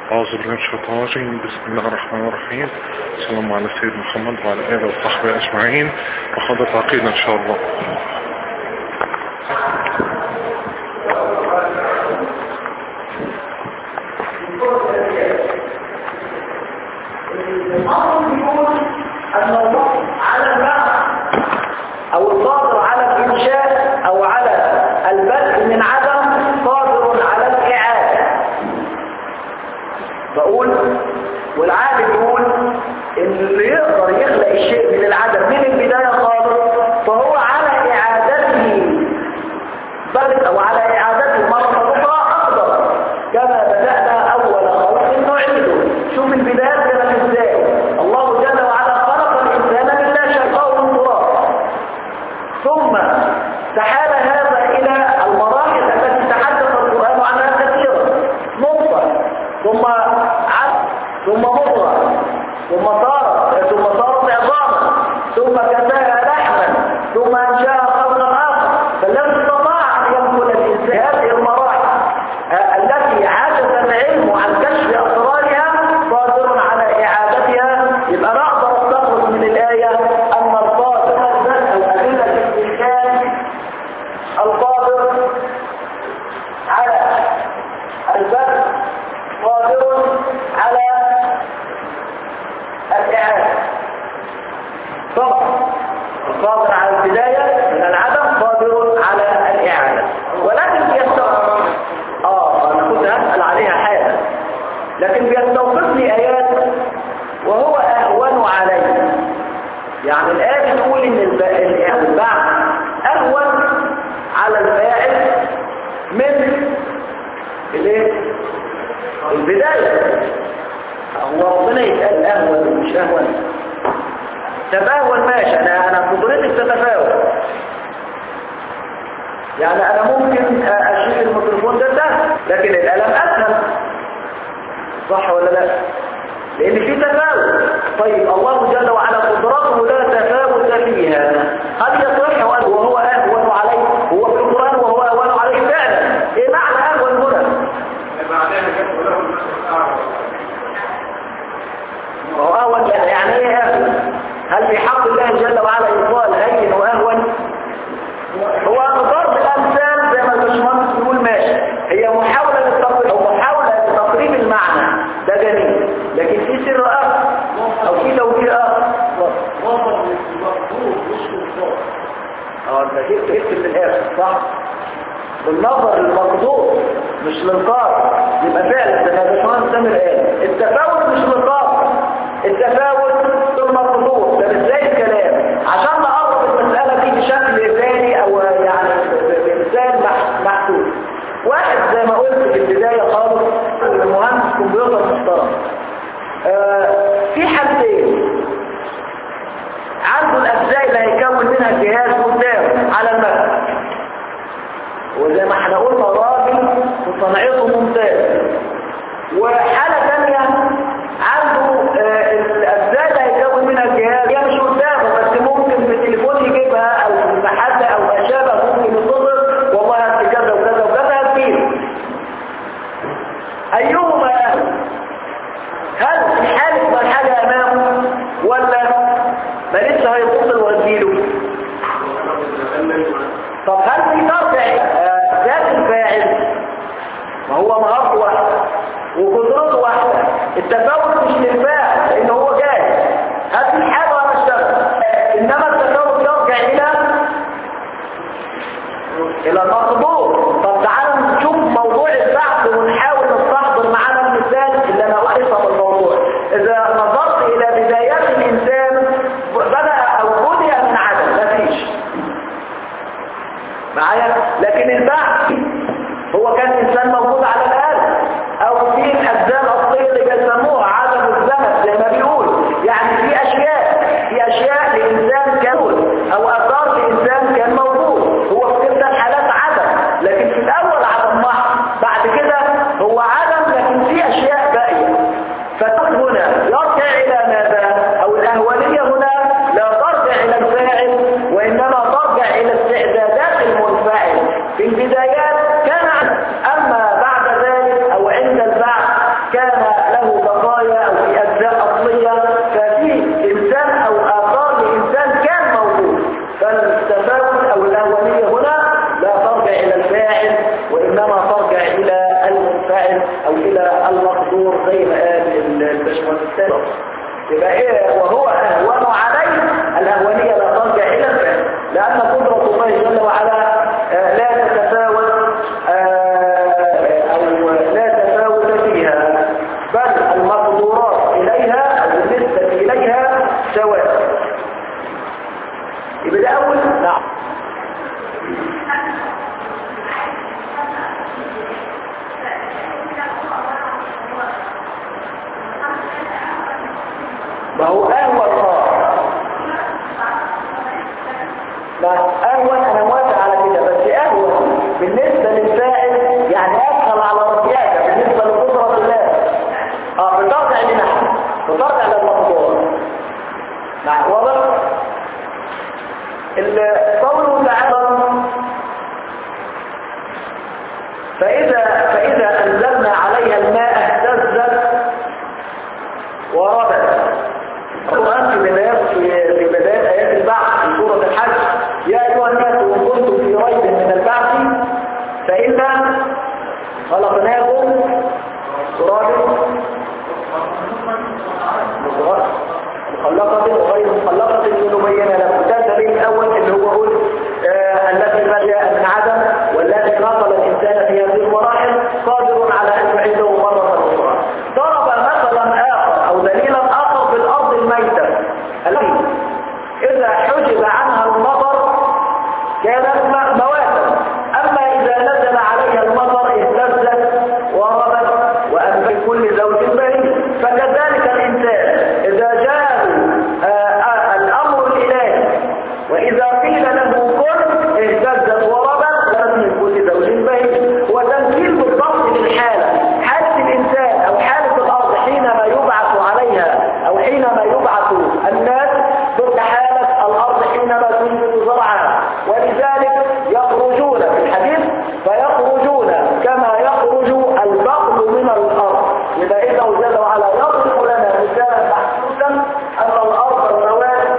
أعوذ بالله من الشيطان الرجيم بسم الله الرحمن الرحيم صلى الله على سيدنا محمد وعلى آله وصحبه أجمعين وحضرت عقيدة إن شاء الله الأمر يقول أن الله على المعنى أو القادر على الإنشاء أو على البدء من عدم قادر على الإعادة بقول والعالم يقول إن اللي يقدر يخلق الشيء من العدم من البداية خالص فهو على إعادته بل أو على إعادته مرة أخرى أقدر كما بدأنا أول خلق نعيده شوف البدايات كانت إزاي الله جل وعلا خلق الإنسان من لا شيء من تراب ثم تحال هذا إلى المراحل التي تحدث القرآن عنها كثيرا نطفة ثم عد ثم مضغة ثم صارت ثم صارت عظاما ثم كساها لحما ثم أنشاها خلقا آخر فالذي استطاع أن ينقل الإنسان هذه المراحل آه، التي عجز العلم عن كشف أسرارها قادر على إعادتها يبقى نقدر نستخلص من الآية أن القادر أو أدلة الإنسان القادر على البدء قادر على الإعادة فقط القادر على البداية من العدم قادر على الإعادة ولكن بيستوقف آه أنا كنت هسأل عليها حاجة لكن بيستوقفني آيات وهو أهون علي يعني الآية بتقول إن الب- ال- البعث أهون على الفاعل من الايه البداية هو ربنا يتقال أهون مش أهون طب أهون ماشي أنا أنا قدرتي تتفاوت يعني أنا ممكن أشيل الميكروفون ده سهل لكن القلم أسهل صح ولا لا؟ لأن في تفاوت طيب الله جل وعلا قدرته لا تفاوت فيها هل يصح أن وهو أهون عليه هو في القرآن وهو أهون عليه فعلا إيه معنى أهون هنا؟ هو أهون يعني إيه أهون؟ هل في حق الله جل وعلا يقال هين وأهون؟ هو ضرب الأمثال زي ما الباشمهندس بيقول ماشي هي محاولة للتقريب أو محاولة لتقريب المعنى ده جميل لكن في سر آخر أو في توجيه آخر اه انت جبت اكتب من الاخر صح بالنظر للمقدور مش للقاطع يبقى فعلا زي ما الباشمهندس سامر قال التفاوت مش للقاطع التفاوت بالمقدور ده ازاي الكلام عشان نقرب المسألة دي بشكل ثاني او يعني بمثال مح- محسوب واحد زي ما قلت في البداية خالص المهندس كمبيوتر محترم آه، في حالتين عنده الأجزاء اللي هيكون منها الجهاز قدامه على المكتب وزي ما احنا قلنا راجل وصنعته ممتاز وحالة تانية عنده آه، الأجزاء اللي هيكون منها الجهاز هي مش قدامه بس ممكن بالتليفون يجيبها أو في المحل أو ما شابه ممكن يتصل والله هات كذا وكذا وكذا هتجيب أيهما أهل؟ هل في حالة ما الحاجة أمامه ولا ما لسه هيتصل وهتجيله طب هل في ترجع آه، ذات الفاعل ما هو مهارته واحدة وقدرته واحدة التفاوت مش للفاعل لأن هو جاهز هات لي حاجة وأنا أشتغل إنما التفاوت يرجع إلى إلى المقبول طب تعالى نشوف موضوع البحث ونحاول نستحضر معانا المثال اللي أنا أحسن الموضوع إذا نظرت إلى بدايات الإنسان بدأ أو بدأ من عدم مفيش معايا لكن البحث هو كان إنسان موجود على الأرض أو في الأجزاء الأصلية اللي بيسموها عدم الزمن زي ما بيقول يعني في أشياء في أشياء لإنسان كان موجود أو أثار لإنسان كان موجود هو في تلك الحالات عدم او الى المقدور زي ما قال الباشمهندس يبقى ايه وهو اهون عليه الاهونيه لا ترجع الى الفعل لان قدره الله جل وعلا آه، لا تتفاوت آه، او لا تفاوت فيها بل المقدورات اليها او بالنسبه اليها سواء يبقى ده اول نعم ما هو اهون اه ما اهون انا موافق على كده بس اهون بالنسبه للفاعل يعني اسهل على ربيعته بالنسبه لقدره الله اه بترجع لنحن بترجع للمقدور مع واضح ال- قوله تعالى فإذا فإذا أنزلنا عليها الماء اهتزت وربت القرآن في بداية في في بداية آيات البعث في سورة الحج يا أيها الناس إن كنتم في ريب من البعث فإنا خلقناكم تراب مخلقة وغير مخلقة لنبين لكم ده الدليل الأول اللي هو قول آه الذي بدأ من عدم والذي نقل الإنسان في هذه المراحل قادر على أن يعيده مرة أخرى ضرب مثلا آخر أو دليلا آخر بالأرض الميتة التي إذا حجب عنها المطر كانت م- مواتا أما إذا نزل عليها المطر اهتزت وربت وأنبت كل زوج بريء فكذلك الإنسان إذا جاء آه، آه، الأمر الإلهي وإذا قيل له كن اهتزت وربت وأنبت كل زوج بريء وتمثيل بالضبط للحالة حالة الإنسان أو حالة الأرض حينما يبعث عليها أو حينما يبعث الناس ضد حالة الأرض حينما تنبت زرعها ولذلك يخرجون في الحديث فيخرجون كما يخرج البقل من الأرض يبقى إذا جل وعلا يضرب لنا مثالا محسوسا أن الأرض الرواد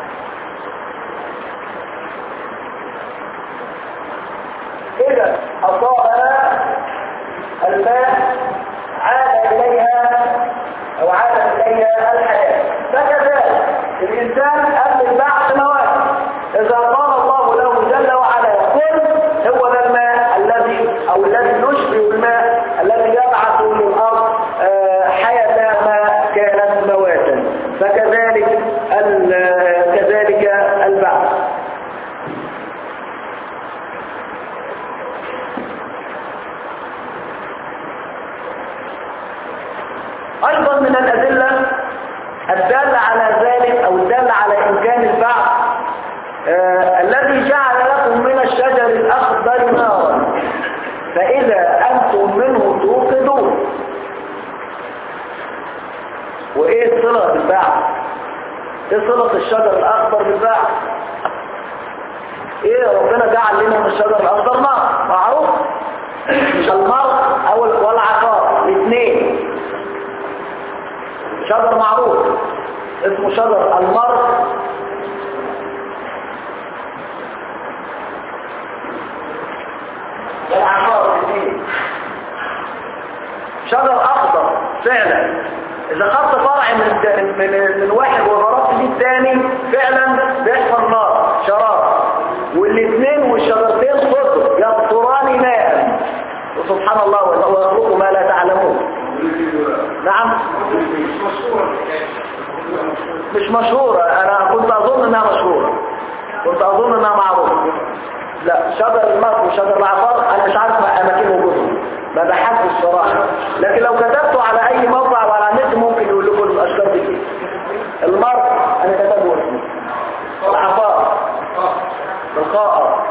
إذا أصابها الماء عاد إليها أو عاد إليها الحياة فكذلك الإنسان قبل البعث مواد إذا قال الله له جل وعلا كن هو ذا الماء الذي أو الذي يشبه الماء الذي يبعث للأرض آه، حياة ما كانت مواتا فكذلك ال- كذلك البعث أيضا من الأدلة الدالة على ذلك أو الدالة على إمكان البعث آه الذي جعل لكم من الشجر الأخضر نارا فإذا أنتم منه توقدون وإيه صلة بالبعث؟ إيه صلة الشجر الأخضر بالبعث؟ إيه ربنا جعل لنا من الشجر الأخضر نار معروف مش المرء أو والعقار الاثنين شجر معروف اسمه شجر المر والعقار الاثنين شجر اخضر فعلا اذا خدت فرع من من من واحد وضربت بيه الثاني فعلا بيحصل نار شرار والاثنين والشجرتين خضر يقطران ماء وسبحان الله والله يخلق ما لا تعلمون نعم مش مشهورة انا كنت اظن انها مشهورة كنت اظن انها معروفة لا شجر المرء وشجر العقار انا مش عارف اماكن وجودهم ما بحثش الصراحة لكن لو كتبته على اي موقع وعلى النت ممكن يقول لكم الاشجار دي ايه المرء انا كتبه اسمه العقار بالخاء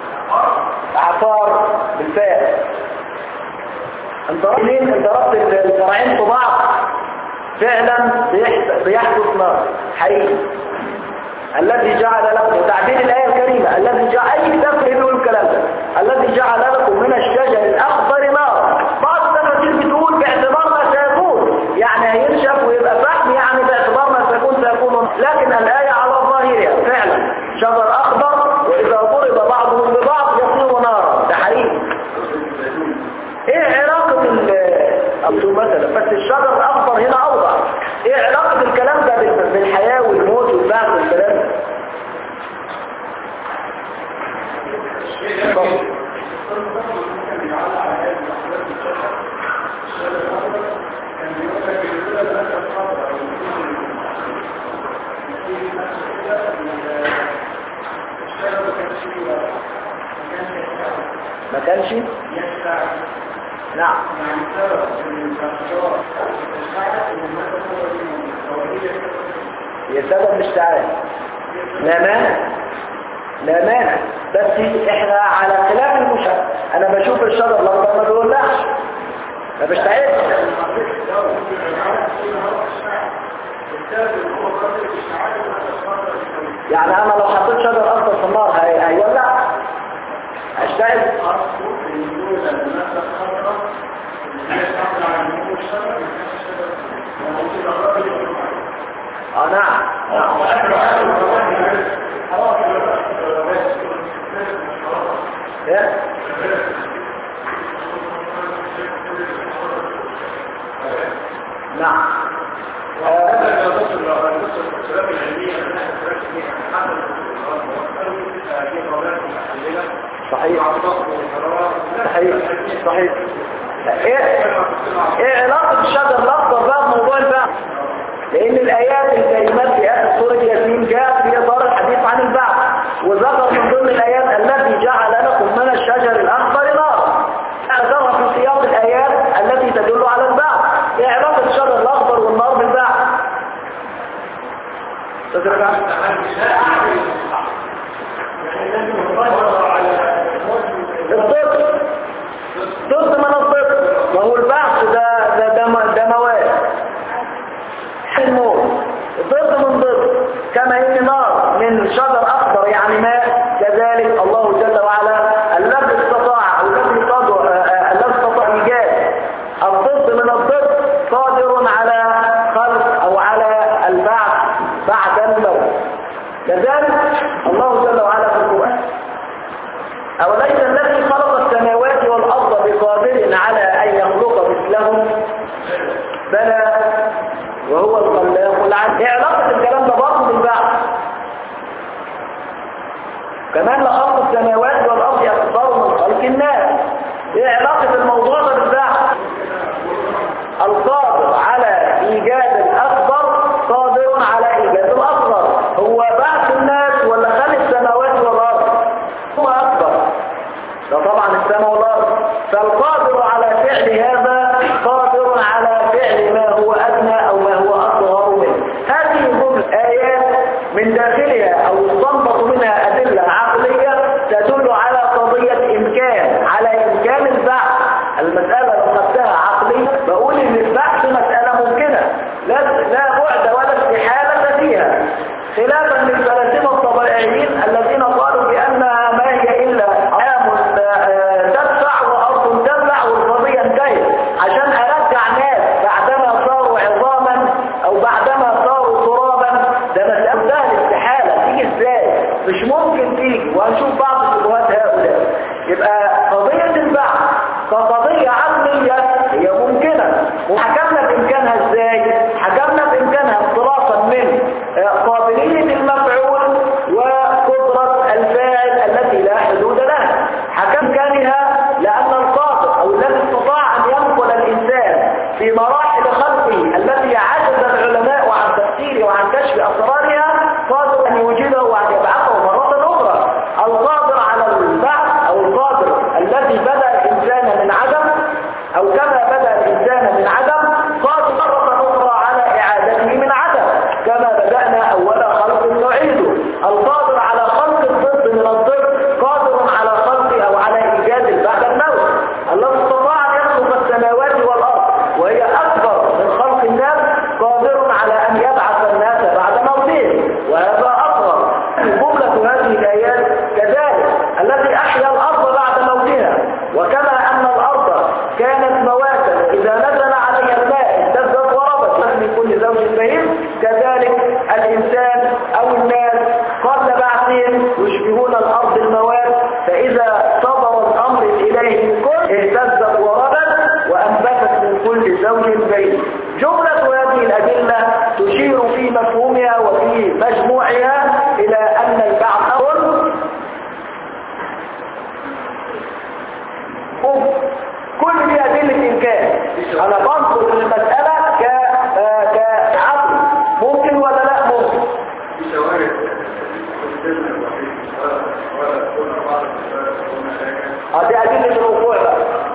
عقار بالفاء انت منين انت ربط الفرعين في بعض فعلا بيحدث, بيحدث نار حقيقي الذي جعل لكم تعبير الآية الكريمة الذي جعل أي كتاب يقول الكلام ده الذي جعل لكم من الشجر الأخضر نار بعض التفاسير بتقول باعتبار ما سيكون يعني هينشف ويبقى فحم يعني باعتبار ما سيكون سيكون لكن الآية على ظاهرها فعلا شجر أخضر وإذا ضرب بعضهم ببعض يصير نارا ده حقيقي ايه علاقة ال- أبدو مثلا بس الشجر الأخضر هنا أوضح إيه علاقة الكلام ده بال- بالحياة والموت والبعث والكلام ده؟ ما كانش نعم هي سبب مش تعالى لا مانع لا مانع بس احنا على خلاف المشاهد انا بشوف الشجر الاخضر ما بيولعش ما بشتعلش يعني انا لو حطيت شجر اخضر في النار هي- هيولع هشتعل اه نعم نعم إيه؟ نعم آه، صحيح صحيح صحيح ايه ايه علاقة الشجر الاخضر بقى بموضوع البعث لان الايات الكريمات في اخر سورة ياسين جاءت في اطار الحديث عن البعث وذكر من ضمن الايات التي جعل لكم من الشجر الاخضر نارا ذكر في سياق الايات التي تدل على البعث ايه علاقة الشجر الاخضر والنار بالبعث تدرك الضد ضد من الضد وهو البعث ده ده ده, م- ده مواد الموت ضد من ضد كما ان نار من شجر اخضر يعني ماء كذلك الله جل وعلا الذي استطاع الذي قدر آه، آه، الذي استطاع ايجاد الضد من الضد قادر على خلق او على البعث بعد الموت كذلك الله جل وعلا في القران أوليس الذي خلق السماوات والأرض بقادر على أن يخلق مثلهم بلى وهو الخلاق العليم ايه علاقة الكلام ده برضه بالبعث كمان لخلق السماوات والأرض أكبر من خلق الناس ايه علاقة الموضوع ده بالبعث القادر على إيجاد الأكبر قادر على إيجاد الأصغر هو بعث الناس ولا خلق السماوات والأرض هو أكبر ده طبعا السماء والأرض فالقادر على فعل هذا قادر على فعل ما هو أدنى أو ما هو أصغر منه هذه جملة آيات من داخلها أو يستنبط منها أدلة عقلية تدل على قضية إمكان على إمكان البعث المسألة لو خدتها عقلي بقول إن البحث مسألة ممكنة لا لا بعد ولا استحالة فيها خلافا للفلاسفة الطبيعيين الذين قالوا بأنها ما هي إلا عام آه، تدفع وأرض تبلع والقضية انتهت عشان أرجع ناس بعدما صاروا عظاما أو بعدما صاروا ترابا ده مسألة ده الاستحالة تيجي ازاي مش ممكن تيجي وهنشوف بعض شبهات هؤلاء يبقى قضية البعث كقضية عقلية هي ممكنة وحكمنا بإمكانها ازاي حكمنا بإمكانها انطلاقا من آه، قابلية المفعول وقدرة الفاعل التي لا حدود لها حكم كانها لأن القادر أو الذي استطاع أن ينقل الإنسان في مراحل خلقه التي عجز العلماء عن تفسيره وعن كشف أسرارها قادر أن يوجده وأن يبعثه مرة أخرى القادر على البعث أو القادر الذي بدأ الإنسان من عدم أو كما بدأ الإنسان من عدم قادر مرة أخرى على إعادته من عدم كما بدأنا أول خلق نعيده القادر على خلق الضد من الضد قادر على خلق أو على إيجاد بعد الموت الذي استطاع أن يخلق السماوات والأرض وهي أكبر كل زوج بعيد جملة هذه الأدلة تشير في مفهومها وفي مجموعها إلى أن البعث أمر كل دي أدلة إمكان أنا بنظر للمسألة ك آه، كعقل ممكن ولا لا ممكن آه، دي أدلة الوقوع بقى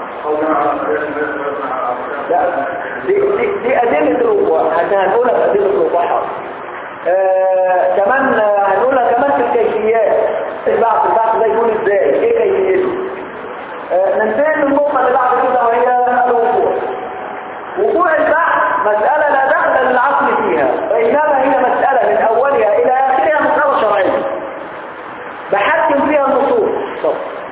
لا دي, دي, دي أدلة الوقوع عشان هنقولها في أدلة الوقوع حاضر. آه كمان آه، هنقولها كمان في الكيفيات البعث البعث ده يكون ازاي ايه كيفيته آه ننتهي من النقطة اللي بعد كده وهي الوقوع وقوع البحث مسألة لا دخل للعقل فيها وإنما هي مسألة من أولها إلى آخرها مسألة شرعية بحكم فيها النصوص طب.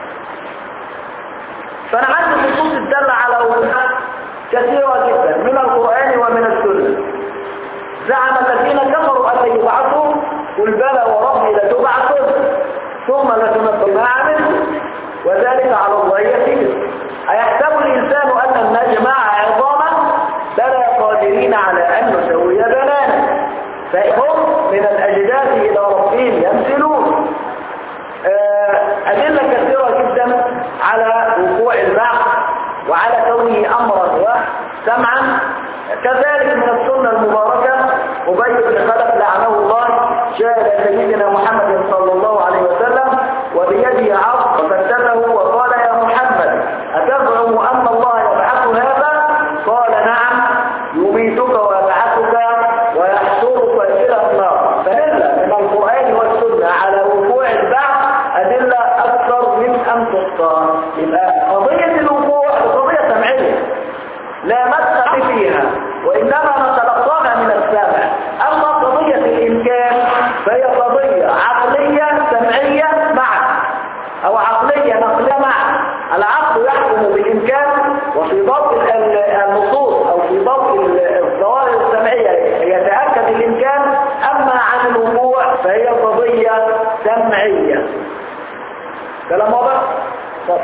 فأنا عندي نصوص تدل على وقوعها كثيرة جدا من القرآن ومن السنة زعم الذين كفروا أن لن يبعثوا قل بلى وربي لتبعثوا ثم لتنبؤون ما عملتم وذلك على الله يسير أيحسب الإنسان أن نجمع عظاما بلى قادرين على أن نسوي بنانا فهم من الأجداث إلى ربهم يمثلون آه، أدلة كثيرة جدا على وقوع البعث وعلى كونه أمرا وسمعا كذلك من السنة المباركة أبي بن خلف لعنه الله جاء سيدنا محمد صلى الله عليه وسلم وبيده عصا ففتته وقال يا محمد أتزعم أن الله يبعث هذا قال نعم يميتك ويبعثك ويحشرك إلى النار فدل من القرآن والسنة على وقوع البعث أدلة أكثر من أن تختار يبقى قضية الوقوع قضية سمعية لا مدخل فيها وإنما نتلقاها من السامع أما قضية الإمكان فهي قضية عقلية سمعية معا أو عقلية نقلية معا العقل يحكم بالإمكان وفي ضوء ال- النصوص أو في ضوء ال- الظواهر السمعية يتأكد الإمكان أما عن الوقوع فهي قضية سمعية كلام واضح؟ طب.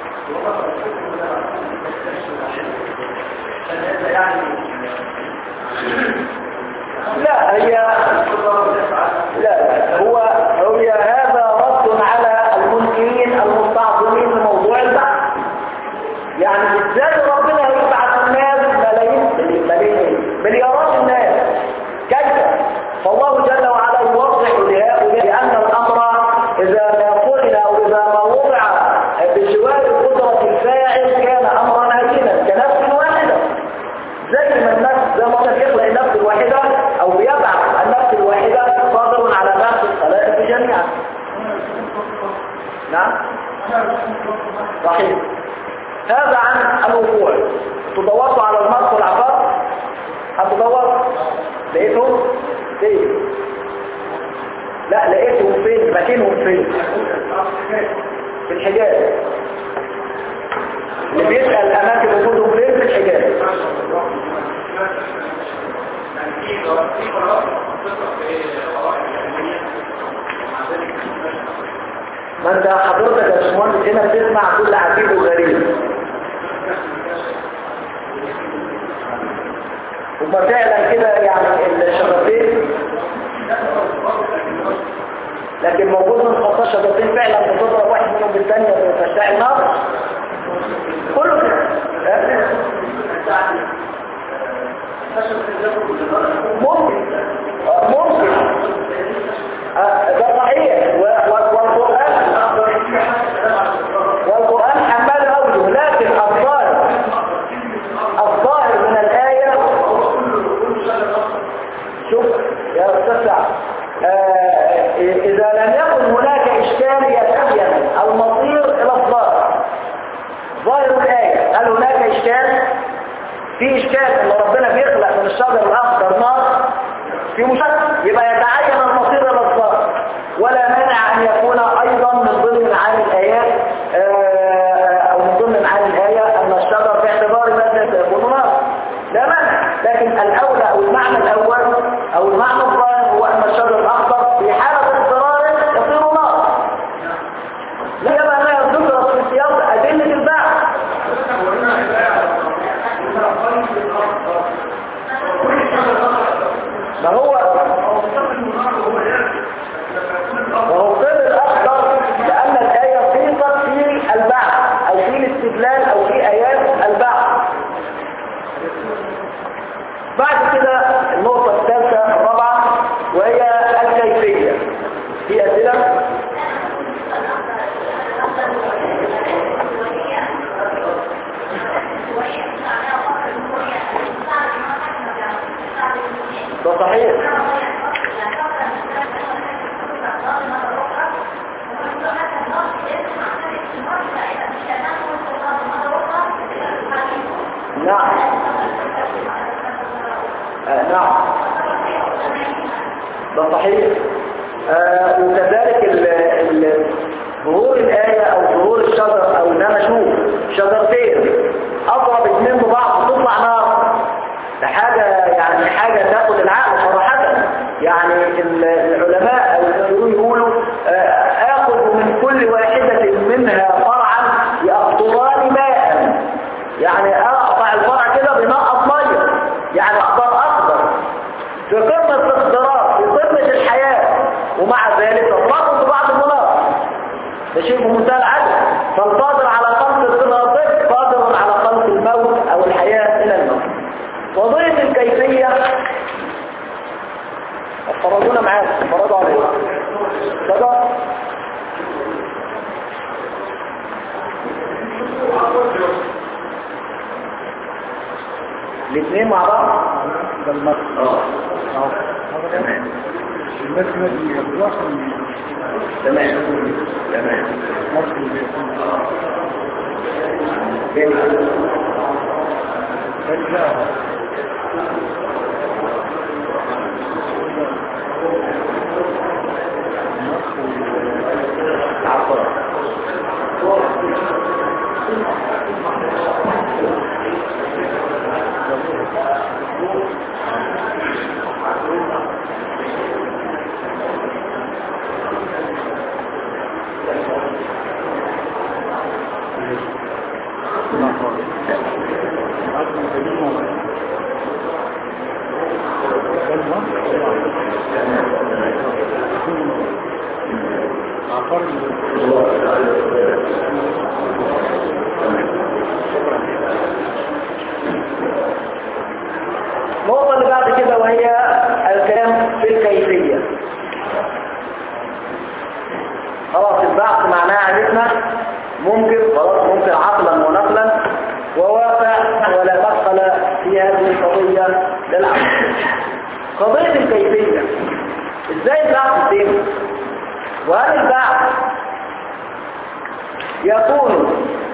لا هي لا لا هو هي هذا رد على المنكرين المستعظمين لموضوع البحث يعني ازاي ربنا يبعث الناس ملايين ملايين مليارات الناس كيف فالله جل وعلا يوضح لهؤلاء بان الامر اذا ما فعل او اذا ما وضع بجوار قدره الفاعل كان امرا هينا كنفس واحده زي ما النفس زي ما قلنا بيخلق النفس الواحدة او بيبعث النفس الواحدة قادر على بعث الخلائق جميعا نعم صحيح هذا عن الوقوع تدوروا على المرض والعقاب هتدوروا لقيتهم فين لا لقيتهم فين مكانهم فين في الحجاز اللي بيسأل أماكن وجودهم فين في الحجاز ما انت حضرتك يا باشمهندس هنا بتسمع كل عجيب وغريب هما فعلا كده يعني الشبابين لكن موجود من 15 شبابين فعلا بتضرب واحد منهم بالثانية وتشتعل نار كله كده ممكن آه، ممكن آه، ده صحيح و- و- والقرآن والقرآن حمال أوجه لكن الظاهر الظاهر من الآية شوف يا أستاذ سعد آه، إذا لم يكن هناك إشكال يتبين المصير إلى الظاهر ظاهر الآية هل هناك إشكال في إشكال أن ربنا بيخلق من الشجر الأخضر نار في مشكل يبقى يتعين المصير إلى الظاهر ولا مانع أن يكون أيضا من ضمن معاني الآيات آه، أو من ضمن معاني الآية أن الشجر باعتبار ماذا سيكون نار لا مانع لكن الأولى أو المعنى الأول أو المعنى الظاهر هو أن الشجر الأخضر في حالة اضطرار يصير نار لا يبقى ما يذكر في سياق أدلة البعث ما هو وهو الطب الأخضر لأن الآية صيغت في البعث أو في الاستدلال أو في آيات البعث بعد كده النقطة الثالثة الرابعة وهي الكيفية في أسئلة ده صحيح نعم آه نعم ده صحيح آه وكذلك ال- ال- ظهور الآية أو ظهور الشجر أو إن أنا أشوف شجرتين أضرب اتنين ببعض تطلع نار ده حاجة يعني حاجة تاخد العقل صراحة يعني ال- العلماء يقولوا يقولوا آه، آخذ من كل واحدة منها فرعا يقطران ماء يعني أقطع الفرع كده بنقط مية يعني أخضر أخضر في قمة الاخضرار في قمة الحياة ومع ذلك تطلقوا ببعض المناطق ده شيء بمنتهى العدل فالقادر على خلق الناطق قادر على خلق الموت أو الحياة إلى الموت وضيف الكيفية فرضونا معاك فرضوا عليك كده الاثنين مع بعض ده المرء اه اه تمام الناس نادي يروح تمام تمام مصر اللي يكون جميل فجأة عفوا النقطة اللي بعد كده وهي الكلام في الكيفية خلاص البحث معناها عرفنا ممكن خلاص ممكن عقلا ونقلا وواقع ولا مدخل في هذه القضية للعقل قضية الكيفية ازاي البحث يتم وهل البحث يكون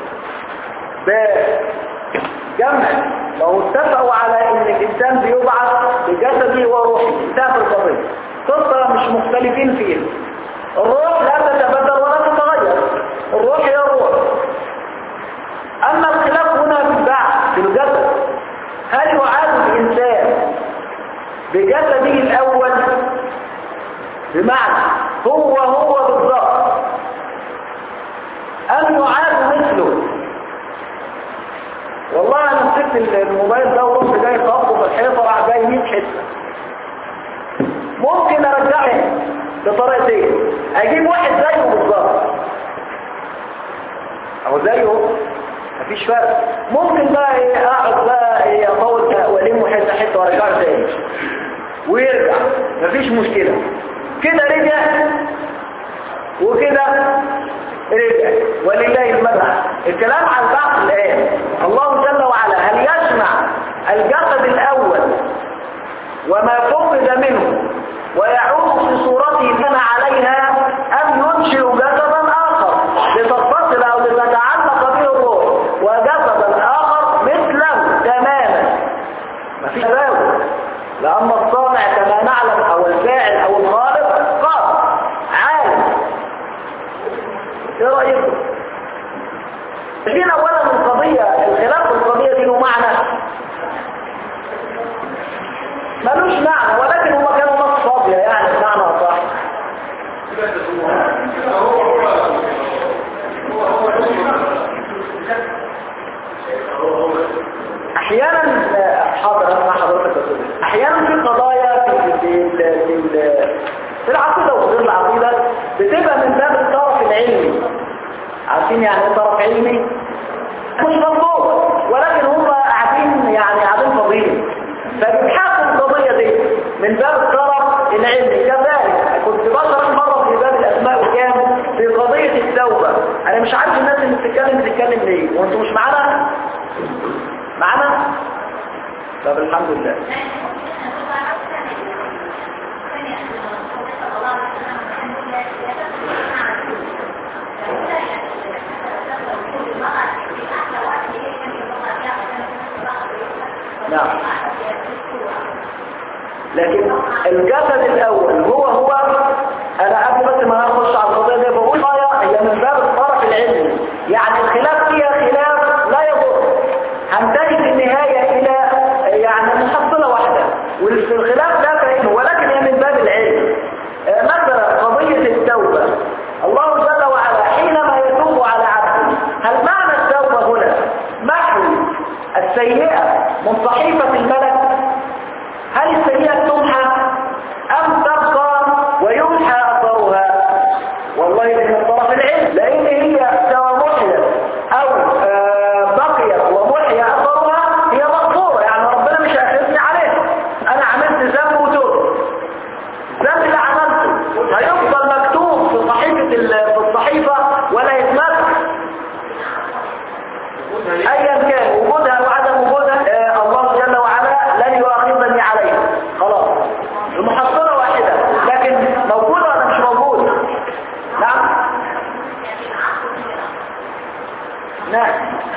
بجمع لو اتفقوا على ان الانسان بيبعث بجسده وروحه انتهت القضيه قصه مش مختلفين فيها الروح لا تتبدل ولا تتغير الروح هي الروح اما الخلاف هنا في البعث في الجسد هل يعاد الانسان بجسده الاول بمعنى هو هو بالضبط ام يعاد مثله والله انا مسكت الموبايل ده ورحت جاي خبطه في الحيطه راح جاي 100 حته ممكن ارجعه بطريقتين اجيب واحد زيه بالظبط او زيه مفيش فرق ممكن بقى ايه اقعد بقى ايه اطول والمه حته حته وارجعه تاني ويرجع مفيش مشكله كده رجع وكده رجع ولله المدح الكلام عن البعث الآن الله جل وعلا هل يجمع الجسد الأول وما فقد منه ويعود في صورته كما عليها أم ينشئ جسدا آخر لتتصل أو لتتعلق به الروح وجسدا آخر مثله تماما مفيش تفاوت لأن الصانع كما نعلم أو الفاعل أو الخالق قادر عالم ايه رأيكم لكن اولا القضية الخلاف في القضية دي له معنى ملوش معنى ولكن هو كانوا نص فاضية يعني بمعنى اصح احيانا عارفين يعني ايه طرف علمي مش مطلوب ولكن هم قاعدين يعني قاعدين فاضيين فبيبحثوا القضية دي من باب الطرف العلمي كذلك كنت بشرح مرة في باب الأسماء والكام في قضية التوبة أنا مش عارف الناس اللي بتتكلم بتتكلم ليه وانتوا مش معانا معانا طب الحمد لله نعم لكن الجسد الاول هو هو انا قبل بس ما اخش على القضيه دي بقول آية هي من باب الطرف العلمي يعني الخلاف فيها خلاف لا يضر هنتهي في النهايه الى يعني محصله واحده وفي الخلاف لا فهم ولكن هي من باب العلم آه، مثلا قضيه التوبه الله جل وعلا حينما يتوب على عبده هل معنى التوبه هنا محو السيئه من صحيفه الملك هل السيئة تمحى أم تبقى ويمحى أثرها والله من الطرف العلم لأن هي سواء محيت أو آه، بقيت ومحيى أثرها هي مغفورة يعني ربنا مش هيحاسبني عليها أنا عملت ذنب وتوب الذنب اللي عملته هيفضل مكتوب في صحيفة ال- في الصحيفة ولا يتمسح ايا كان وجودها وعدم وجودها آه الله جل وعلا لن يؤاخذني عليها خلاص المحصلة واحدة لكن موجودة ولا مش موجودة نعم نعم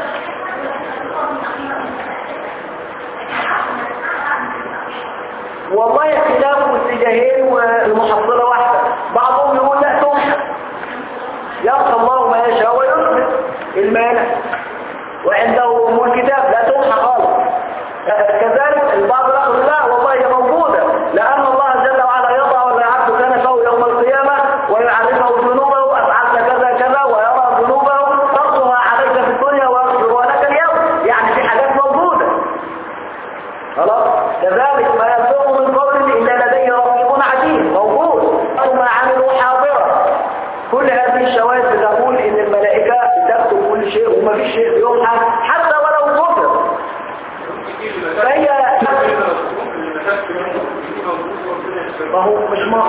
والله اختلاف واتجاهين والمحصلة واحدة بعضهم يقول لا تمحى يبقى الله ما يشاء ويثبت المانع وعنده ام الكتاب لا تمحى خالص كذلك البعض يقول لا والله هي موجودة لأن الله جل وعلا يضع العبد كنفه يوم القيامة ويعرفه ذنوبه أفعلت كذا كذا ويرى ذنوبه ترضها عليك في الدنيا ويغفرها لك اليوم يعني في حاجات موجودة خلاص كذلك ما يلفظ من قول إلا لديه رقيب عتيد موجود ما عملوا حاضرة كل هذه الشواهد بتقول ان الملائكة تكتب كل شيء وما فيش شيء يمحى حتى ولو ذكر فهي ما هو مش ما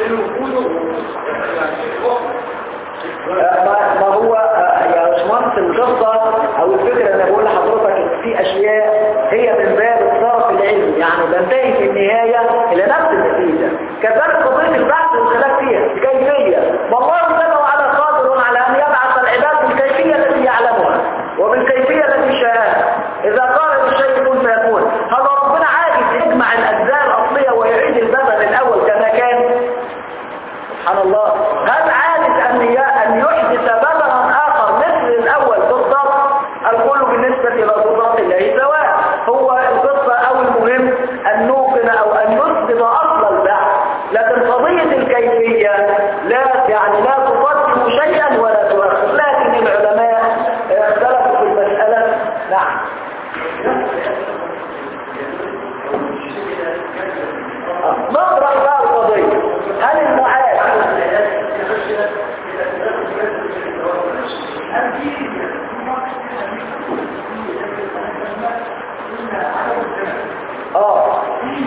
ما ما هو آه، يا باشمهندس القصة او الفكرة انا بقول لحضرتك ان في اشياء هي من باب الطرف العلمي يعني بنتهي في النهاية الى نفس النتيجة كذلك قضية البحث والخلاف فيها كيفية والله جل وعلا قادر على ان يبعث العباد بالكيفية التي يعلمها وبالكيفية التي شاءها اذا قال للشيء كن فيكون هذا ربنا عاجز يجمع الاجزاء الاصلية ويعيد البدن الاول كما كان سبحان الله هل عاجز أن ي- أن يحدث بدلا آخر مثل الأول بالضبط الكل بالنسبة إلى قدرات الله سواء هو القصة أو المهم أن نوقن أو أن نثبت أصل البحث لكن قضية الكيفية لا يعني لا تقدم شيئا ولا تؤخر لكن العلماء اختلفوا في المسألة نعم نطرح بقى القضية هل المعاد اه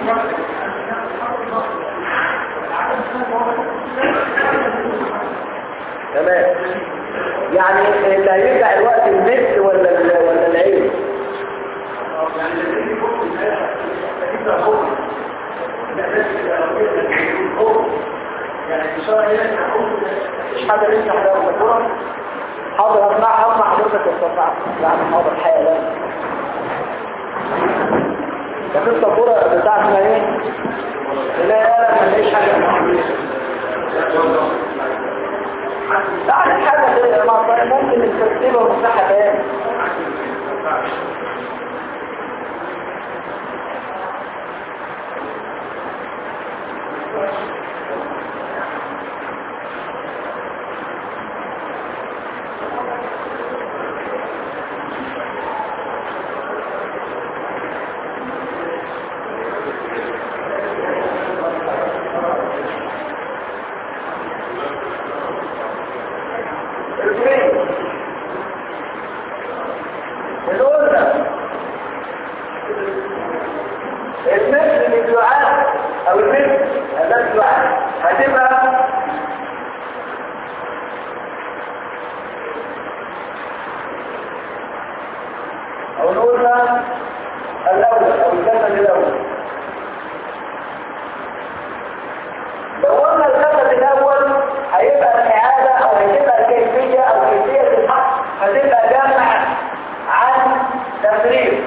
تمام يعني اللي هيرجع الوقت النت ولا ال- ولا العين مش حاجة لسه حضرتك الصورة حاضر اسمع اسمع حضرتك الصفحة يعني حاضر حالا بس الصورة بتاعتنا ايه لا ما ليش حاجة يعني حاجة كده ما ممكن نستكتبها مساحة تاني او المثل اداه الواحد هتبقى او نقول بقى الاول او الجسد الاول لو قلنا الجسد الاول هيبقى الاعاده او هتبقى الكيفيه او كيفيه الحق هتبقى جمع عن تفريق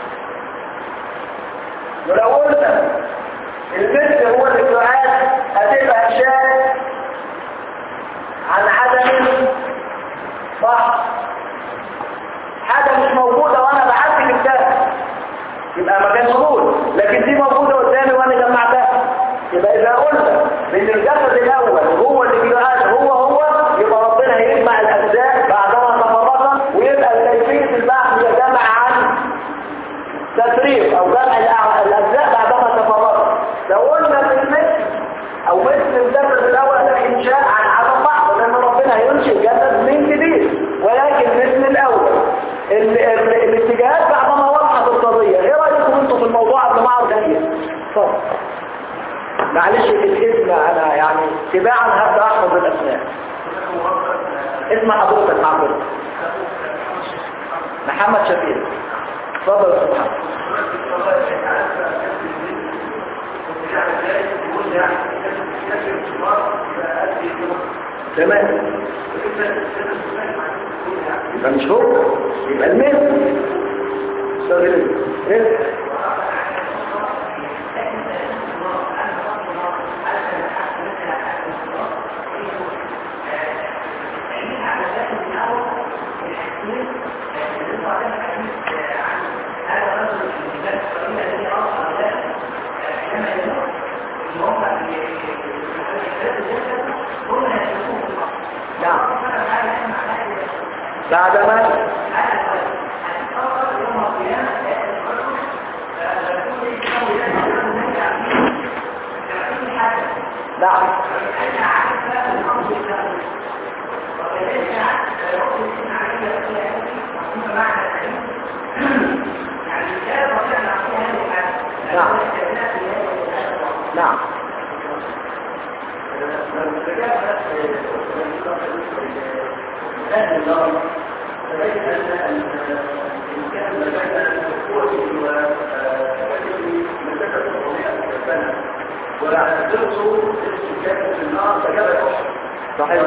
ولو قلنا المثل هو الدعاء هتبقى شاذ عن عدم صح حاجة مش موجودة وانا بعت كتاب يبقى ما كانش موجود لكن دي موجودة قدامي وانا جمعتها يبقى اذا قلنا ان الجسد الاول هو اللي بيعاد هو هو يبقى ربنا هيجمع الاجزاء بعدما تفرقا ويبقى كيفية البحث هي جمع عن تفريق او جمع الأع- الاجزاء بعدما تفرقا لو قلنا في المثل او مثل الجسد الاول ده انشاء عن عدم بحث لان ربنا هينشئ جسد من جديد ولكن مثل الاول ال ال الاتجاهات بعد ما وضحت القضيه ايه رايكم انتم في الموضوع قبل ما اعرض هي اتفضل معلش الاسم انا يعني تباعا هبدا احفظ الاسماء اسم حضرتك معقول محمد شفيق اتفضل يا أستاذ محمد تمام يبقى مش هو يبقى المثل استغل ايه نعم بعد ما نعم نعم نعم صحيح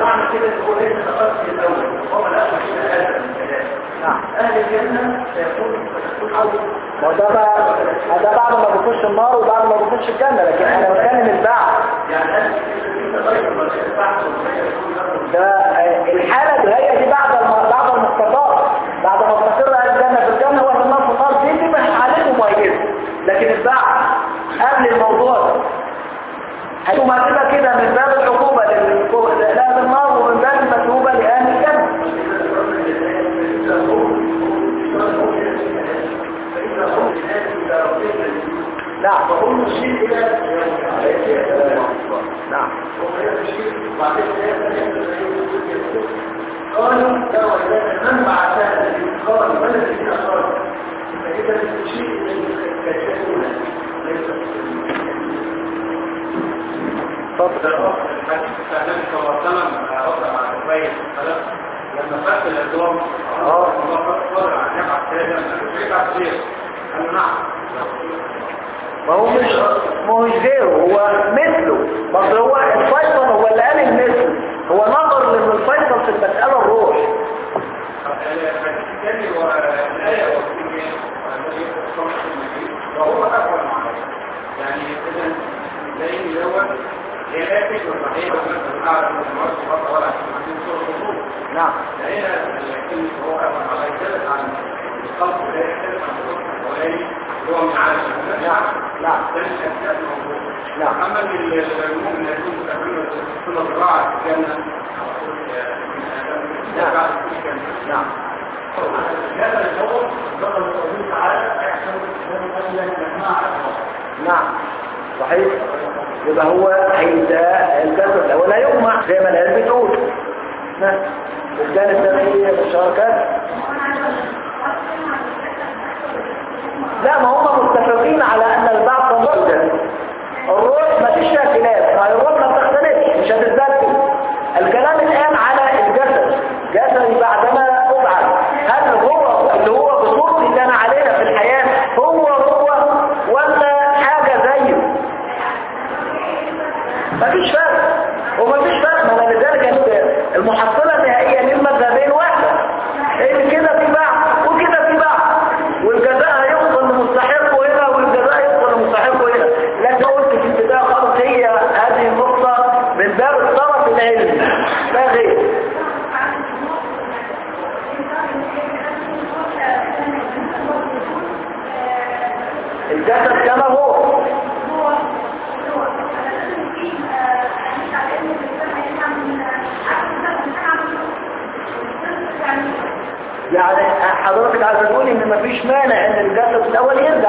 نعم أهل الجنة سيكون سيكون أول ما هو ده بقى ده بعد ما بيخش النار وبعد ما بيخش الجنة لكن انا بتكلم البعد يعني أهل الجنة غير ما يتبعث ويكون لهم ده آه، الحالة دي هي دي بعد الم- بعد المستقر بعد ما استقر اهل الجنة في الجنة وأهل النار في النار دي دي مش حالته مميزة لكن البعد قبل الموضوع ده هيقوم هتبقى كده من باب العقوبة لل- لأهل النار ومن باب المثوبة لأهل الجنة نعم فهم الشيء إلى نعم قالوا لا وإذا من بعث قال من الذين أخرجوا فإذا الشيء الذي يكتشفونه ليس اتفضل النبي صلى الله عليه وسلم رد على الرواية لما فات الأدوام آه. قال عن يقع سيدا يقع سيدا قالوا نعم ما هو مش ما هو مش غيره هو مثله بس هو الفيصل هو اللي قال المثل هو نظر لان الفيصل في المسألة الروح الحديث الثاني هو الآية وهو أول معنى يعني إذا زي الأول هي لا تكون صحيحة مثلا أعلى من المرض خطأ ولا عشان صور الخطوط نعم هنا الكلمة هو أول على يختلف عن الخلق لا يختلف عن الخلق الأولاني اللي هو من عالم نعم نعم ده الأشياء الموجودة نعم أما المؤمن يكون متكلم كل زراعة في الجنة نعم. بعد كل جنة نعم هذا الشغل ذكر الله تعالى يحسن من أن يجمع نعم صحيح يبقى هو هيبقى الجسد الاول هيجمع زي ما الآيات بتقول ها؟ الجانب ده فيه مشاركات لا ما هم متفقين على ان البعض موجود الروح مفيش فرق ومفيش فرق ما انا لذلك المحصلة النهائية للمذهبين واحدة ان كده في بعض وكده في بعض والجزاء هيوصل لمستحقه هنا والجزاء يوصل لمستحقه هنا لكن قلت في البداية خالص هي هذه النقطة من باب الطرف العلمي لا غير الجسد كما هو يعني حضرتك عايز تقول ان مفيش مانع ان الجسد الاول يرجع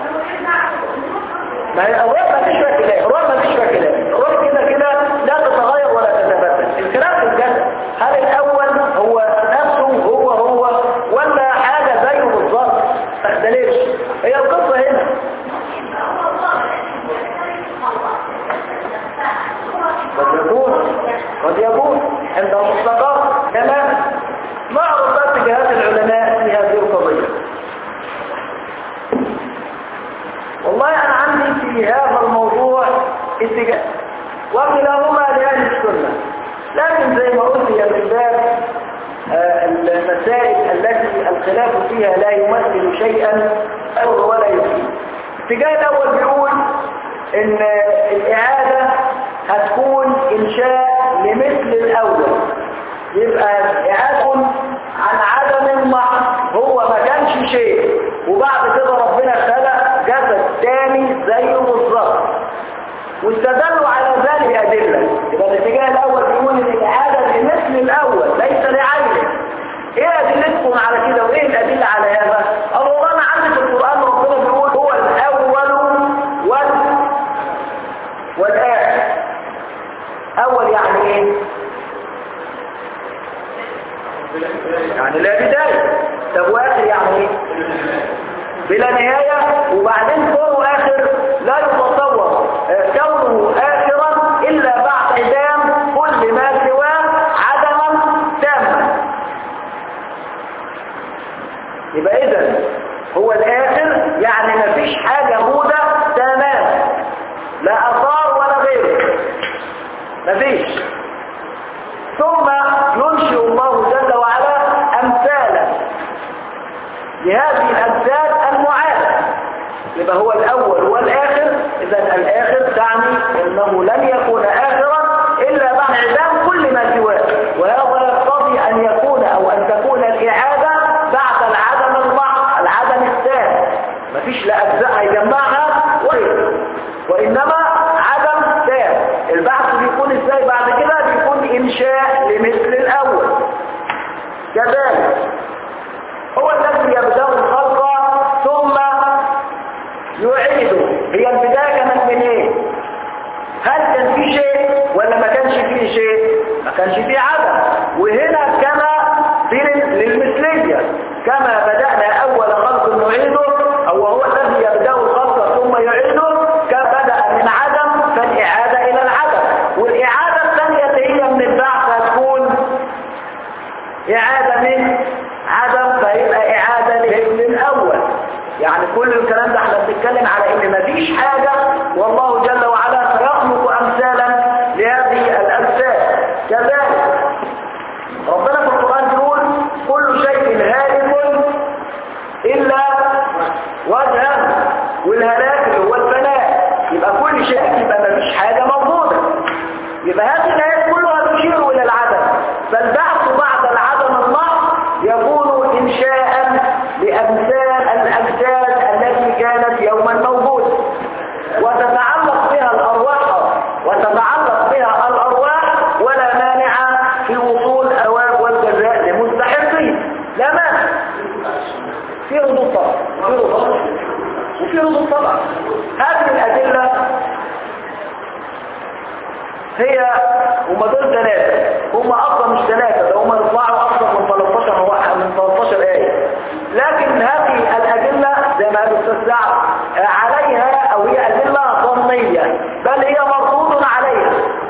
ما هي الروح ما فيش فيها كلام الروح ما فيش فيها كلام الروح كده كده لا تتغير ولا تتبدل الكلام في الجسد هل الاول هو نفسه هو هو ولا حاجه زيه بالظبط ما تختلفش هي القصه هنا قد يكون قد يكون عند المطلقات تمام معروف بقى اتجاهات العلماء في هذه القضيه والله انا عندي في هذا الموضوع اتجاه وكلاهما لأهل السنة لكن زي ما قلت يا من باب آه، المسائل التي الخلاف فيها لا يمثل شيئا أو ولا يفيد الاتجاه الأول بيقول إن الإعادة هتكون إنشاء لمثل الأول يبقى إعادة عن عدم محض هو ما كانش شيء وبعد كده ربنا خلق جسد تاني زيه بالظبط واستدلوا على ذلك أدلة يبقى الاتجاه الأول بيقول إن الإعادة لمثل الأول ليس لعينه إيه أدلتكم على كده وإيه الأدلة على هذا؟ قالوا والله أنا عندي في القرآن ربنا بيقول هو الأول وال والآخر أول يعني إيه؟ يعني لا بداية طب وآخر يعني إيه؟ بلا نهاية وبعدين كونه آخر لا يتصور آه، كونه آخرا إلا بعد إدام كل ما سواه عدما تاما يبقى إذا هو الآخر يعني مفيش حاجة مودة تمام لا أثار ولا غيره مفيش ثم ينشئ الله جل وعلا أمثالا لهذه الأمثال المعادة يبقى هو الأول والآخر إذا الآخر تعني أنه لن يكون آخرا إلا بعد إعدام كل ما سواه وهذا يقتضي أن يكون أو أن تكون الإعادة بعد العدم المحض العدم الثاني مفيش لا أجزاء هيجمعها وغيره وإنما عدم تام البحث بيكون إزاي بعد كده بيكون إنشاء لمثل الأول كذلك هو الذي يبدأ الخلق ثم يعيده هي البداية كانت من ايه هل كان في شيء ولا ما كانش فيه شيء ما كانش فيه عدم وهنا كما في للمثلية كما بدأنا أول خلق نعيده أو هو الذي يبدأ الخلق ثم يعيده كبدأ من عدم فالإعادة إلى العدم والإعادة الثانية اللي هي من البعث هتكون إعادة من عدم فيبقى إعادة لابن الأول يعني كل الكلام ده احنا بنتكلم على ان مفيش حاجة والله جل وعلا سيخلق أمثالا لهذه الأمثال كذلك ربنا في القرآن يقول كل شيء هالك إلا وجهه والهلاك اللي هو الفناء يبقى كل شيء يبقى مفيش حاجة موجودة يبقى هذه الآيات كلها تشير إلى العدم فالبعث بعد العدم المحض يكون إنشاء لأمثال الأجساد التي كانت يوما موجودة وتتعلق بها الأرواح وتتعلق بها الأرواح ولا مانع في وصول الأواب والجزاء لمستحقين لا مانع في ردود طبعا في ردود وفي ردود طبعا هذه الأدلة هي هم دول ثلاثة هم أصلا مش ثلاثة ده هم يطلعوا أصلا من 13 واحد من 13 آية لكن هذه الأدلة زي ما قال الأستاذ سعد عليها أو هي أدلة ظنية بل هي مردود عليها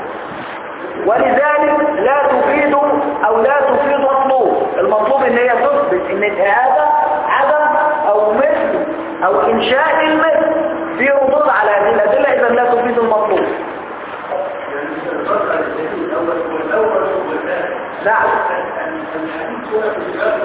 ولذلك لا تفيد أو لا تفيد مطلوب المطلوب ان هي تثبت ان الإعادة عدم أو مثل أو إنشاء المثل في ردود على هذه الأدلة إذا لا تفيد المطلوب الأول والأول والثاني نعم الحديث هو في الجواب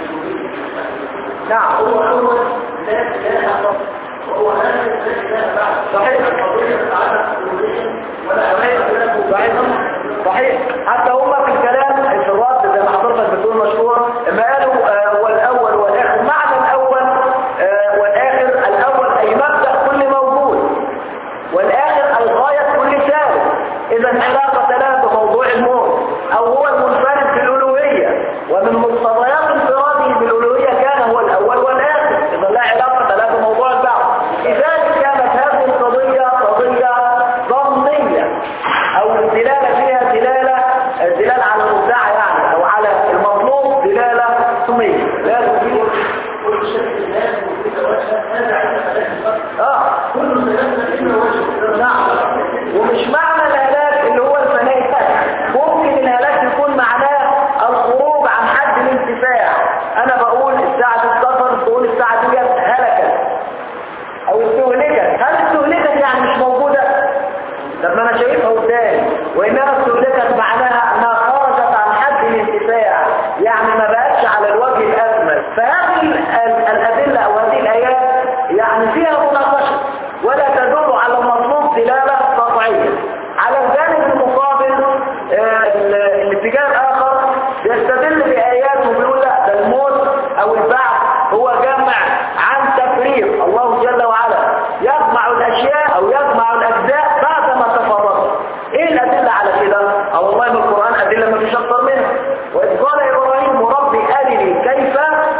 نعم هو أول لا إله إلا وهو هذا لا إله بعد صحيح. القضية تعالى ولا أمام له صحيح صحيح حتى هم في الكلام في الرد زي ما حضرتك بتقول مشهور لما قالوا آه، هو الاول والاخر معنى الاول آه، والاخر الاول اي مبدا كل موجود والاخر اي غايه كل ثابت اذا علاقه له بموضوع الموت او هو المنفرد بالالوهيه ومن مقتضيات انفراده بالالوهيه كان هو الاول والاخر اذا لا علاقه له بموضوع البعث لذلك كانت هذه القضيه قضيه ضمنيه او الدلاله فيها دلاله الدلاله على المدعى يعني او على المطلوب دلاله ضمنيه لا تفيد كل شيء لازم وكل وجه هذا عند ثلاث الفرق اه كل ثلاثة إلا وجه نعم ومش معنى الهلاك اللي هو الفناء ممكن الهلاك يكون معناه الخروج عن حد الانتفاع انا بقول الساعة السفر تقول الساعة دي هلكت او استهلكت هل استهلكت يعني مش موجودة طب ما انا شايفها قدامي وانما استهلكت معناها انها خرجت عن حد الانتفاع يعني ما بقتش على الوجه الاكمل فهذه ال- الادله او هذه الايات يعني فيها مناقشه ولا تدل على المطلوب دلاله قطعيه على الجانب المقابل آه، ال- الاتجاه الاخر يستدل بايات وبيقول لا ده الموت او البعث هو جمع عن تفريق الله جل وعلا يجمع الاشياء او يجمع الاجزاء بعد ما تفرقت ايه الادله على كده او والله من القران ادله ما فيش اكتر منها واذ قال ابراهيم ربي ارني كيف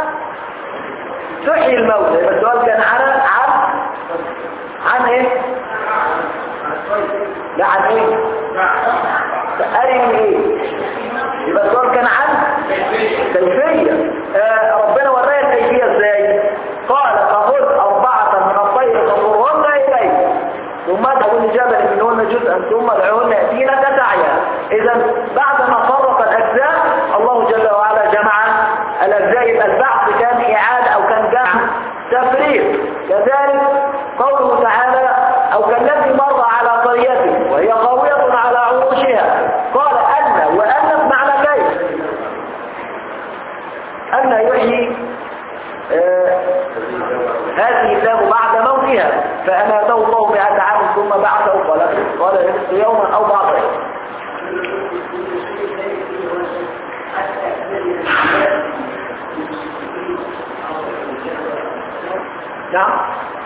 تحيي الموتى يبقى السؤال كان عن عن عن ايه لا عن ايه ارني ايه يبقى السؤال كان عن كيفية آه ربنا ورايا الكيفية ازاي قال فخذ أربعة من الطير فصرهن إليك ثم ادعوا لجبل منهن جزءا ثم ادعوهن يأتينك سعيا إذا بعد ما فرق الأجزاء الله جل وعلا جمع الأجزاء يبقى البعث كان إعادة أو كان جمع تفريق كذلك قوله تعالى أو كالذي مر على قرية وهي خاوية على عروشها قال أن وأن بمعنى كيف أن يحيي آه، هذه الله بعد موتها فأماته الله مئة عام ثم بعثه قال قال لبثت يوما أو بعض يوم نعم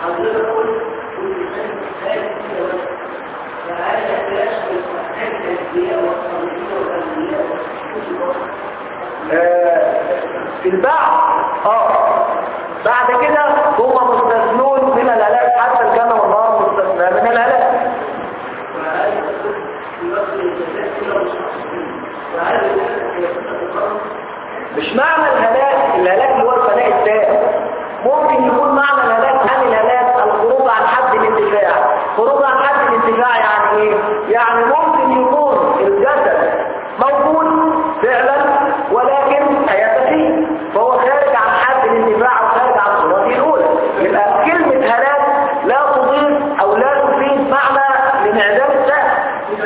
آه، في البعث اه بعد كده هم مستثنون من الهلاك حتى الجنة والنار مستثنى من الهلاك مش معنى الهلاك الهلاك اللي هو الفناء التام ممكن يكون معنى الهلاك عن الهلاك الخروج عن حد الانتفاع خروج عن حد الانتفاع يعني ايه يعني ممكن يكون الجسد موجود فعلا ولكن هيتفيه فهو خارج عن حد الانتفاع وخارج عن صورته الاولى يبقى كلمة هلاك لا تضيف او لا تفيد معنى لانعدام السهم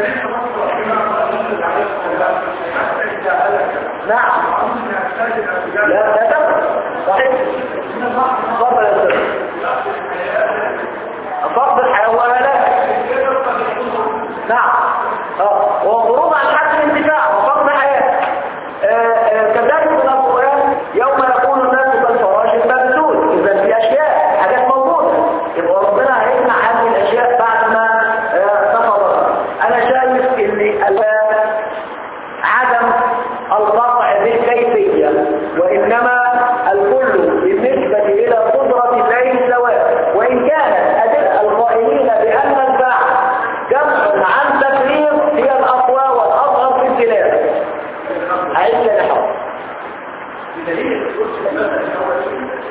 نعم لا لا تفهم صحيح تفضل يا استاذ فقد الحيوانات نعم اه وخروج عن حد الانتفاع وفقد حياة آه، آه، كذلك من القرآن يوم يكون الناس كالفراش المبثوث إذا في أشياء حاجات موجودة يبقى ربنا هيجمع هذه الأشياء بعد ما آه، تفرق أنا شايف إن ال- عدم القطع بالكيفية وإنما الكل بالنسبة إلى قدرة الله سواء وإن كانت أدلة القائلين بأن البعث جمع عن تفريق هي الأقوى والأظهر في الدلالة عيش لحظة بدليل الكرسي المبنى الأول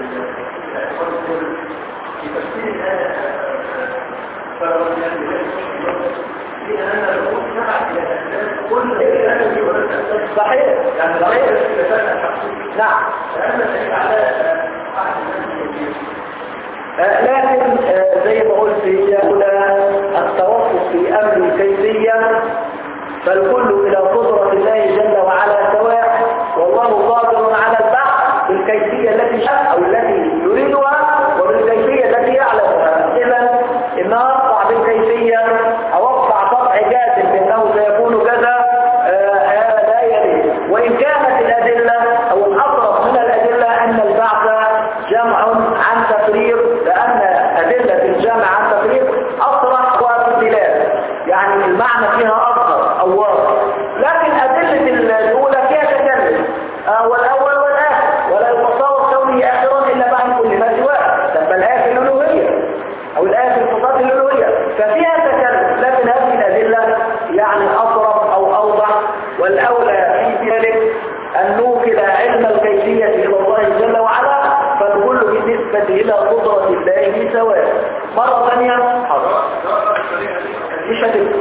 في تفسير هذا فرق في أن الرسول سمع إلى الأسلام كل ذلك يولد الأسلام صحيح يعني صحيح غير الاختلافات الشخصية نعم لأن الشيء على أحد الناس يجيب آه، لكن آه، زي ما قلت هي أولى التوقف في أمر الكيفية فالكل إلى قدرة الله جل وعلا سواء والله قادر على البحث بالكيفية التي شاء أو التي يريدها وبالكيفية التي يعلمها إذا إما أقطع بالكيفية أو أقطع قطع جازم بأنه سيكون كذا آه، هذا لا يليق وإن كانت الأدلة أو الأقرب من الأدلة أن البعث جمع عن تفريق لأن أدلة الجمع عن تفريق أصرح وبالدلال يعني المعنى فيها أظهر أو واضح لكن أدلة الأولى فيها تكلم آه، والأول والآخر ولا يتصور كونه آخرا إلا بعد كل ما سواه لما الآية في الألوهية أو الآية في الصفات الألوهية ففيها تكلم لكن هذه الأدلة يعني أصرف أو أوضح والأولى في ذلك أن نوكل علم الكيفية إلى الله جل وعلا فالكل بالنسبة إلى قدرة الله سواء مرة ثانية حضر مش هتبقى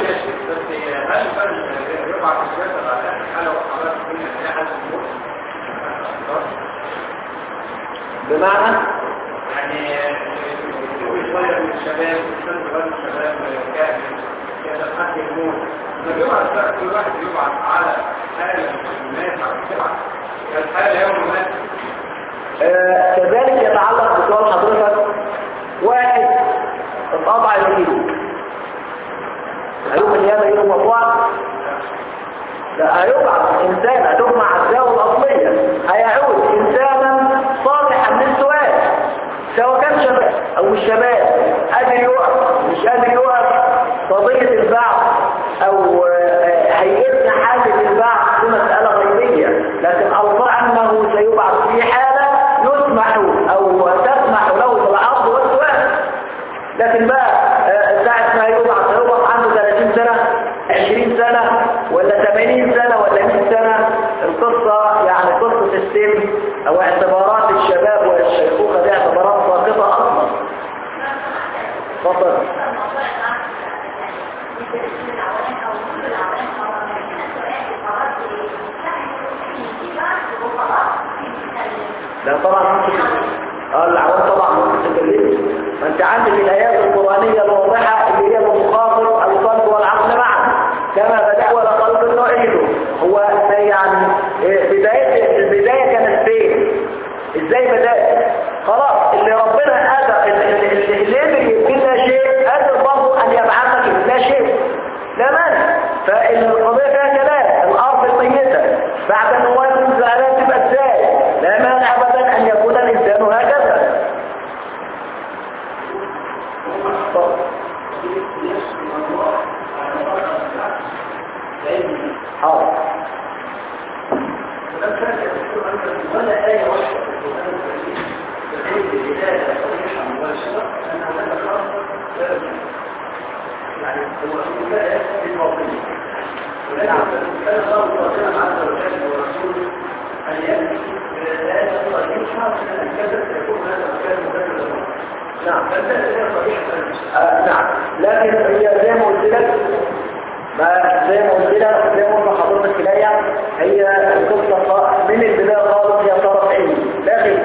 بمعنى يعني كل شوية من الشباب كل شوية من الشباب كامل كذا حد يموت فبيبعت بقى كل واحد يبعت على حالة الناس على السبعة الحالة يوم مات آه، كذلك يتعلق بسؤال حضرتك واحد اتقطع الايد هيوم القيامة يوم مطوع لا هيبعث انسان هتجمع الزاوية الاصلية هيعود انسانا صالحا للسؤال سواء كان شباب او مش شباب قادر يقف مش قادر يقف قضية البعث او آه، هيئتنا حالة البعث دي مسألة غيبية لكن الله انه سيبعث في حالة يسمح او تسمح له بالعرض والسؤال لكن بقى آه، ساعة ما يبعث يبعث عنده 30 سنة 20 سنة ولا 80 سنة ولا 100 سنة القصة يعني قصة السن او اعتبارات الشباب والشيخوخة دي اعتبارات ساقطة اصلا فضل لا طبعا ممكن اه العوام طبعا ممكن تكلمه ما انت عندك الايات القرانيه الواضحه اللي هي بمخاطب القلب والعقل معا كما بدا ولا قلب نعيده هو يعني إيه، بدايه البدايه كانت فين ازاي بدات خلاص اللي ربنا قدر اللي اللي- اللي قدر يبني شيء قادر برضه ان يبعثك لا شيء لا مانع فالقضيه فيها كلام الارض الميته بعد ان وزن زعلان تبقى ازاي لا مانع ابدا ان يكون الانسان هكذا طب. حاضر ولا آية واحدة في القرآن الكريم تدل بداية صريحة مباشرة أن هذا الخاص يعني هو بداية للموطنين ولكن كان الله صلى عز وجل ورسوله أن يأتي بالآية صريحة أن كذا سيكون هذا المكان مباشرة نعم فالآية هي صريحة آه نعم لكن هي زي ما قلت لك ما زي ما قلت لك زي ما قلت حضرتك الآية هي القصة من البداية خالص هي طرف علمي لا غير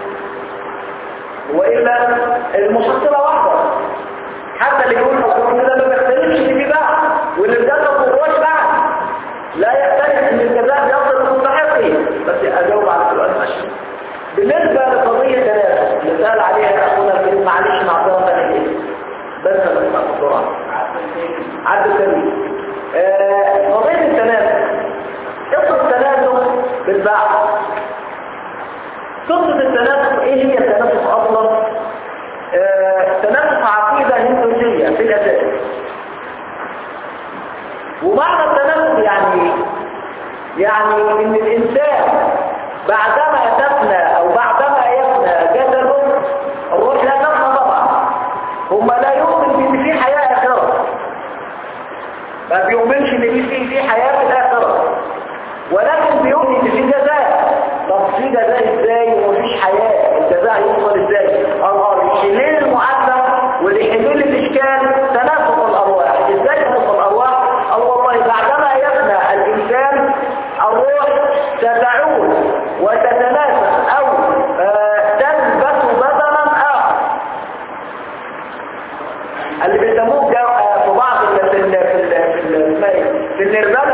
وإلا المحصلة واحدة حتى اللي يقول لو كنت ده ما بيختلفش ان في بعض واللي بجد ما هوش بعض لا يختلف ان الجزاء بيصل لمستحقه بس اجاوب على السؤال ماشي بالنسبة لقضية ثلاثة اللي سأل عليها أخونا الكريم معلش معذرة أنا إيه بس أنا بسرعة عبد الكريم آه، قضية التنازل قصة التنازل بالبعض قصة التنازل إيه هي التنازل أصلا؟ آه، التنازل عقيدة هندوسية في الأساس ومعنى التنازل يعني إيه؟ يعني إن الإنسان بعدما تفنى أو بعدما يفنى جسده الروح لا تفنى طبعا هم لا يؤمن بأن في حياة آخرة ما بيؤمنش ان في في حياة في الآخرة ولكن بيؤمن ان في جزاء طب في جزاء ازاي ومفيش حياة الجزاء يوصل ازاي الأرض يحلين المعادلة واللي يحلين الإشكال تناسق الأرواح ازاي تناسق الأرواح أو والله بعدما يفنى الإنسان الروح ستعود وتتناسق أو آه، تلبس بدنا آخر اللي بيسموه جو- آه، في بعض ال- في ال- في ال- في ال- اسمها إيه؟ في النيرفانا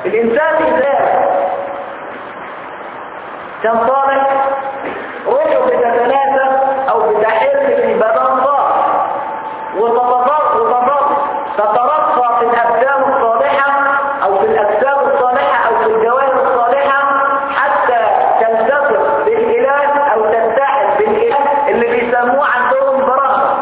الإنسان إذا كان صالح روحه بتتناسب أو بتحل في بدن صالح وتتضر وتضر تترقى في الأجسام الصالحة أو في الأجسام الصالحة أو في الجوانب الصالحة حتى تلتصق بالإله أو تتحد بالإله اللي بيسموه عندهم برهة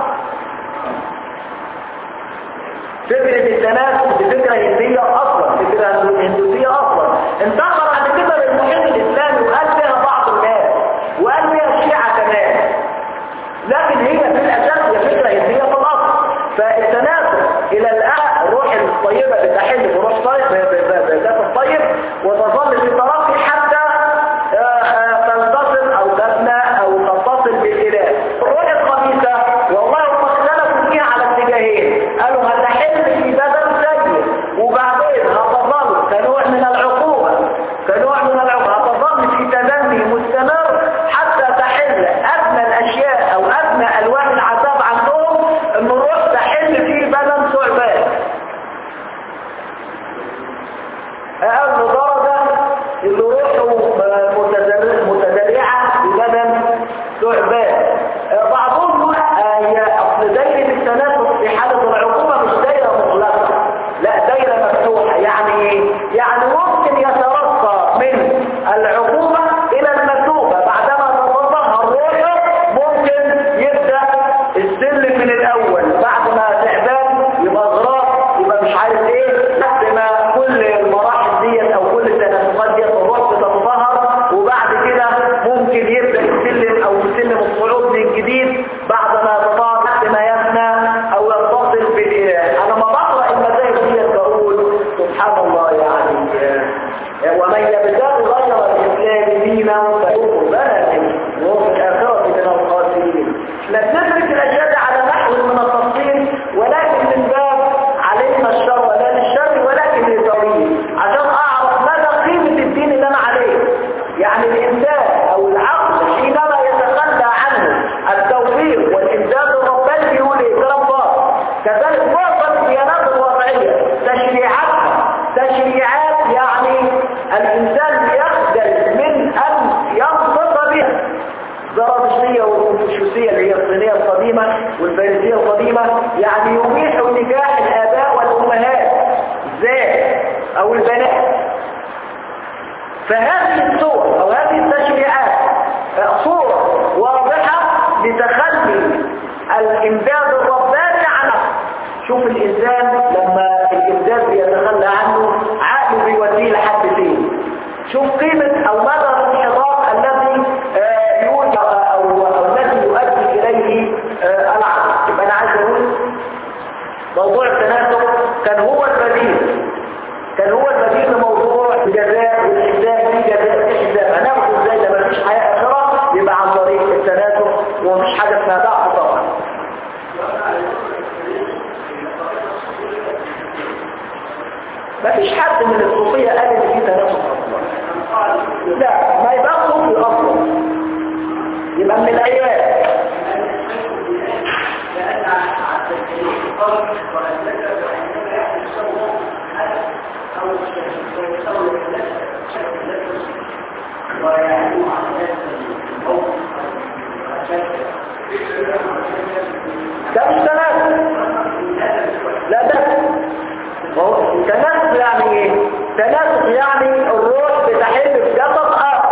فكرة التناسب دي فكرة هندية أصلا فكرة هندوسية أصلا انتقل بعد كده للمحيط الإسلامي وقال فيها بعض الناس وقال فيها الشيعة كمان لكن هي في الأساس هي فكرة هندية في الأصل فالتناسب إلى الأعلى الروح الطيبة بتحل بروح طيب بذات الطيب وتظل في ترقي حتى آه، آه، تنتصل أو تبنى أو تتصل بالإله الروح الخبيثة والله هم اختلفوا فيها على اتجاهين قالوا هتحل في بدن سيء وبعدين هتظل كنوع من العقوبة كنوع من العقوبة هتظل في تدني مستمر حتى تحل أدنى الأشياء أو أدنى ألوان العذاب عندهم أن الروح تحل في بدن ثعبان أقل درجة اللي روحه متدر- متدرعة ببدن ثعبان آه، بعضهم يقول آه، هي أصل دايرة التناسب في حالة العقوبة مش دايرة مغلقة لا دايرة مفتوحة يعني ايه؟ يعني ممكن يترقى من العقوبة إلى المثوبة بعدما تتظهر روحه ممكن يبدأ السلم من الأول بعد ما تعبان يبقى غراب يبقى مش عارف ايه لحد ما كل المراحل ديت او كل التناسقات ديت الروح بتتظهر وبعد كده ممكن يبدأ السلم او سلم الصعود من جديد بعد ما يتظهر لحد ما يفنى او يتصل بالاله انا ما بقرا المذاهب ديت بقول سبحان الله يعني آه، ومن يبتغي غير الاسلام دينا فيقبل منه وهو في الاخره من الخاسرين لا تدرك الاشياء دي على نحو من التفصيل ولكن من باب علينا الشر لا للشر ولكن للضرير عشان اعرف مدى قيمه الدين اللي انا عليه يعني الانسان او العقل حينما يتخلى عنه التوفيق والامداد الرباني يقول ايه كلام باطل كذلك معظم الديانات الوضعيه تشريعاتها تشريعات يعني الانسان يخجل من ان ينطق بها الزرادشتية والكونفوشيوسية اللي هي الصينية القديمة والفارسية القديمة يعني يبيحوا نكاح الآباء والأمهات ازاي أو البنات فهذه الصور أو هذه التشريعات صورة واضحة لتخلي الإمداد الرباني عنه شوف الإنسان لما الإمداد بيتخلى عنه عقله بيوديه لحد فين شوف قيمة أو مدى الانحراف الذي آه، يوجد أو, أو الذي يؤدي إليه آه، العقل يبقى أنا عايز أقول موضوع التناسب كان هو البديل كان هو البديل لموضوع الجزاء والحساب في جزاء في حساب هناخد ازاي ده مفيش حياة آخرة يبقى عن طريق التناسب ومفيش حاجة اسمها ضعف طبعا مفيش حد من الصوفية قال ان في تناسب اصلا لا ما يبقى صوفي اصلا يبقى من الايات ده مش تناسب لا ده هو تناسب يعني ايه تناسب يعني الروح بتحل في جسد اخر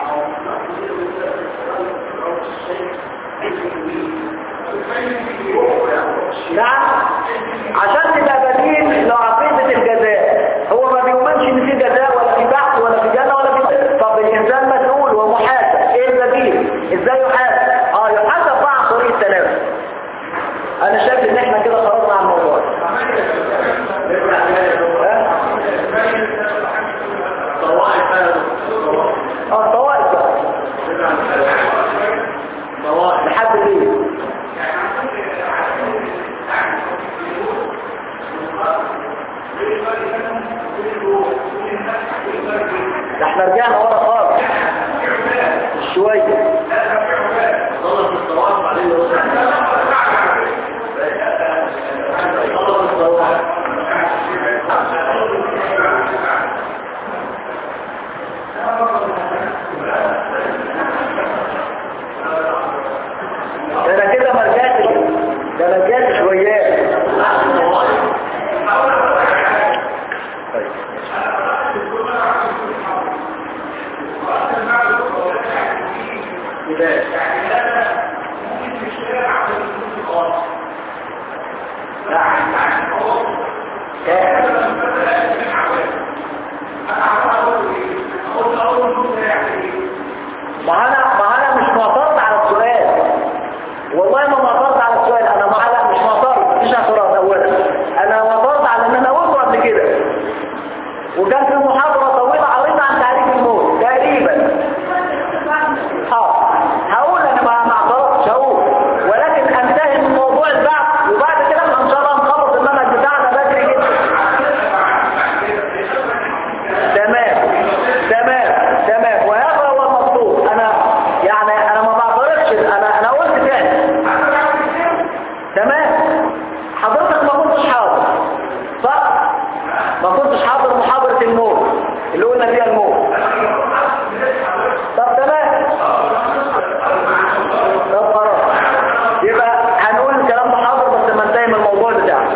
نعم عشان تبقى بديل لعقيدة الجزاء هو ما بيؤمنش ان في جزاء ولا في بحث ولا في جنة ولا في طب الانسان مسؤول ومحاسب ايه البديل ازاي يحاسب اه يحاسب بقى عن طريق التناسب انا شايف ان احنا كده خرجنا عن الموضوع اه الطوائف بقى لحد ليه ده احنا رجعنا ورا خالص شوية وكان في محاضرة طويلة عريضة عن تعريف الموت تقريبا حاضر هقول انا ما ما اعترضتش هقول ولكن انتهي من موضوع البعث وبعد كده احنا ان شاء الله نخلص المنهج بتاعنا بدري جدا تمام تمام تمام وهذا هو المطلوب انا يعني انا ما بعترضش انا انا قلت تاني تمام حضرتك ما كنتش حاضر صح ما كنتش حاضر محاضرة الموت اللي قلنا فيها الموت طب تمام طب خلاص يبقى هنقول الكلام ده حاضر بس لما ننتهي من الموضوع بتاعنا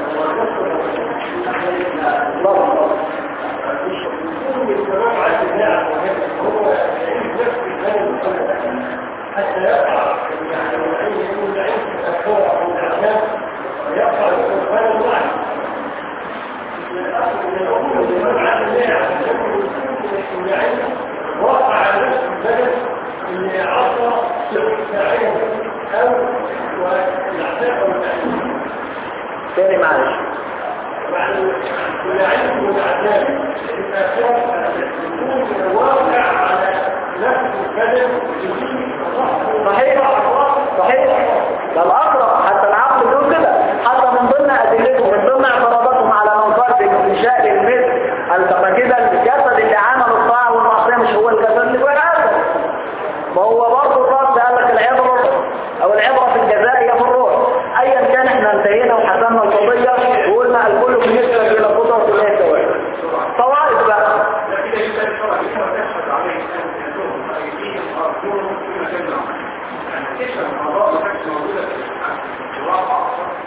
اتفضل. حتى يقع يعني العلم يكون العلم تذكره او الاعلام ويقع القران الوعي وقع نفس البلد اللي عصى سعيه او والاعداء او التعليم تاني معلش يعني العلم والاعداء الاساس يكون الواقع على نفس البلد صحيح صحيح ده الأقرب حتى العقل بيقول كده حتى من ضمن أدلتهم من ضمن اعتراضاتهم على من قال بإنشاء المثل قال طب ما كده الجسد اللي عمل الطاعة والمعصية مش هو الجسد اللي هو العسل ما هو برضه الرد قال لك العبرة أو العبرة في الجزاء هي في الروح أيا كان احنا انتهينا وحسمنا القضية وقلنا الكل بالنسبة إلى قدرة الله سواء طوائف بقى لكن إذا الشرع كما تشهد عليه أن يدوم أيديهم وأرجلهم في مكان معين يعني تشهد الأعضاء ما كانتش موجودة في الواقع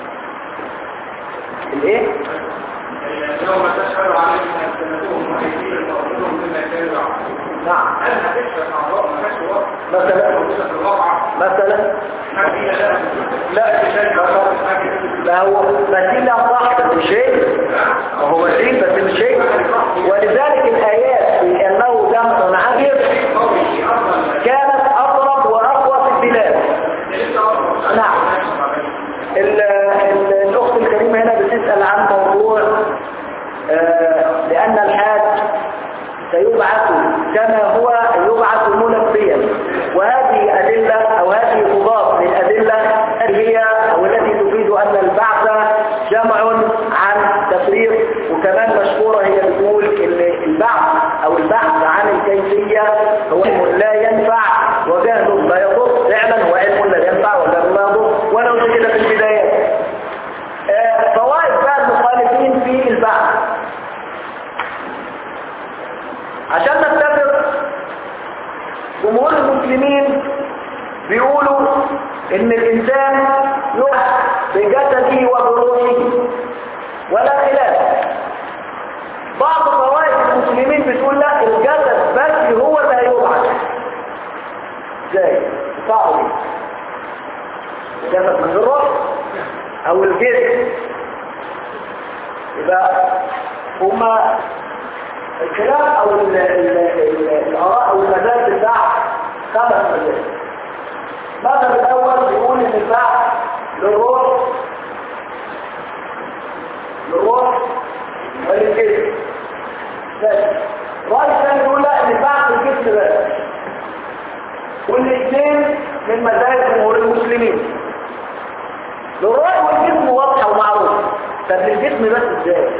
الايه؟ يوم تشهد عليهم ألسنتهم وأيديهم وأرجلهم في مكان معين نعم هل هتشهد أعضاء ما كانتش مثلا موجودة في الواقع مثلا هل هي لا لا ما هو بديل صح بس مش شيء ما هو بديل بس مش شيء ولذلك الآيات في أنه دم عجب كانت أقرب وأقوى في البلاد نعم ال- ال- الأخت الكريمة هنا بتسأل عن موضوع آه، لأن الحاج سيبعث كما هو يبعث ملبيا وهذه أدلة أو هذه تضاف للأدلة هي أو التي تفيد أن البعث جمع عن تفريق وكمان مشهورة هي بتقول إن البعث أو البحث عن الكيفية هو علم لا ينفع وجهل لا يضر فعلا هو علم لا ينفع وجهل لا يضر ولو كده في البدايات آه، فوائد بقى المخالفين في البحث عشان نتفق جمهور المسلمين بيقولوا ان الانسان يبعث بجسده وبروحه ولا خلاف بعض طوائف المسلمين بتقول لا الجسد بس هو اللي هيبعث ازاي صعب الجسد من الروح او الجسم يبقى هما الكلام او ال- ال- ال- الاراء او المذاهب بتاع خمس مذاهب المذهب الاول بيقول ان البعث للروح للروح وللجسم بس راي ثاني بيقول لا ان البعث للجسم بس والاثنين من مذاهب جمهور المسلمين للروح والجسم واضحه ومعروفه طب للجسم بس ازاي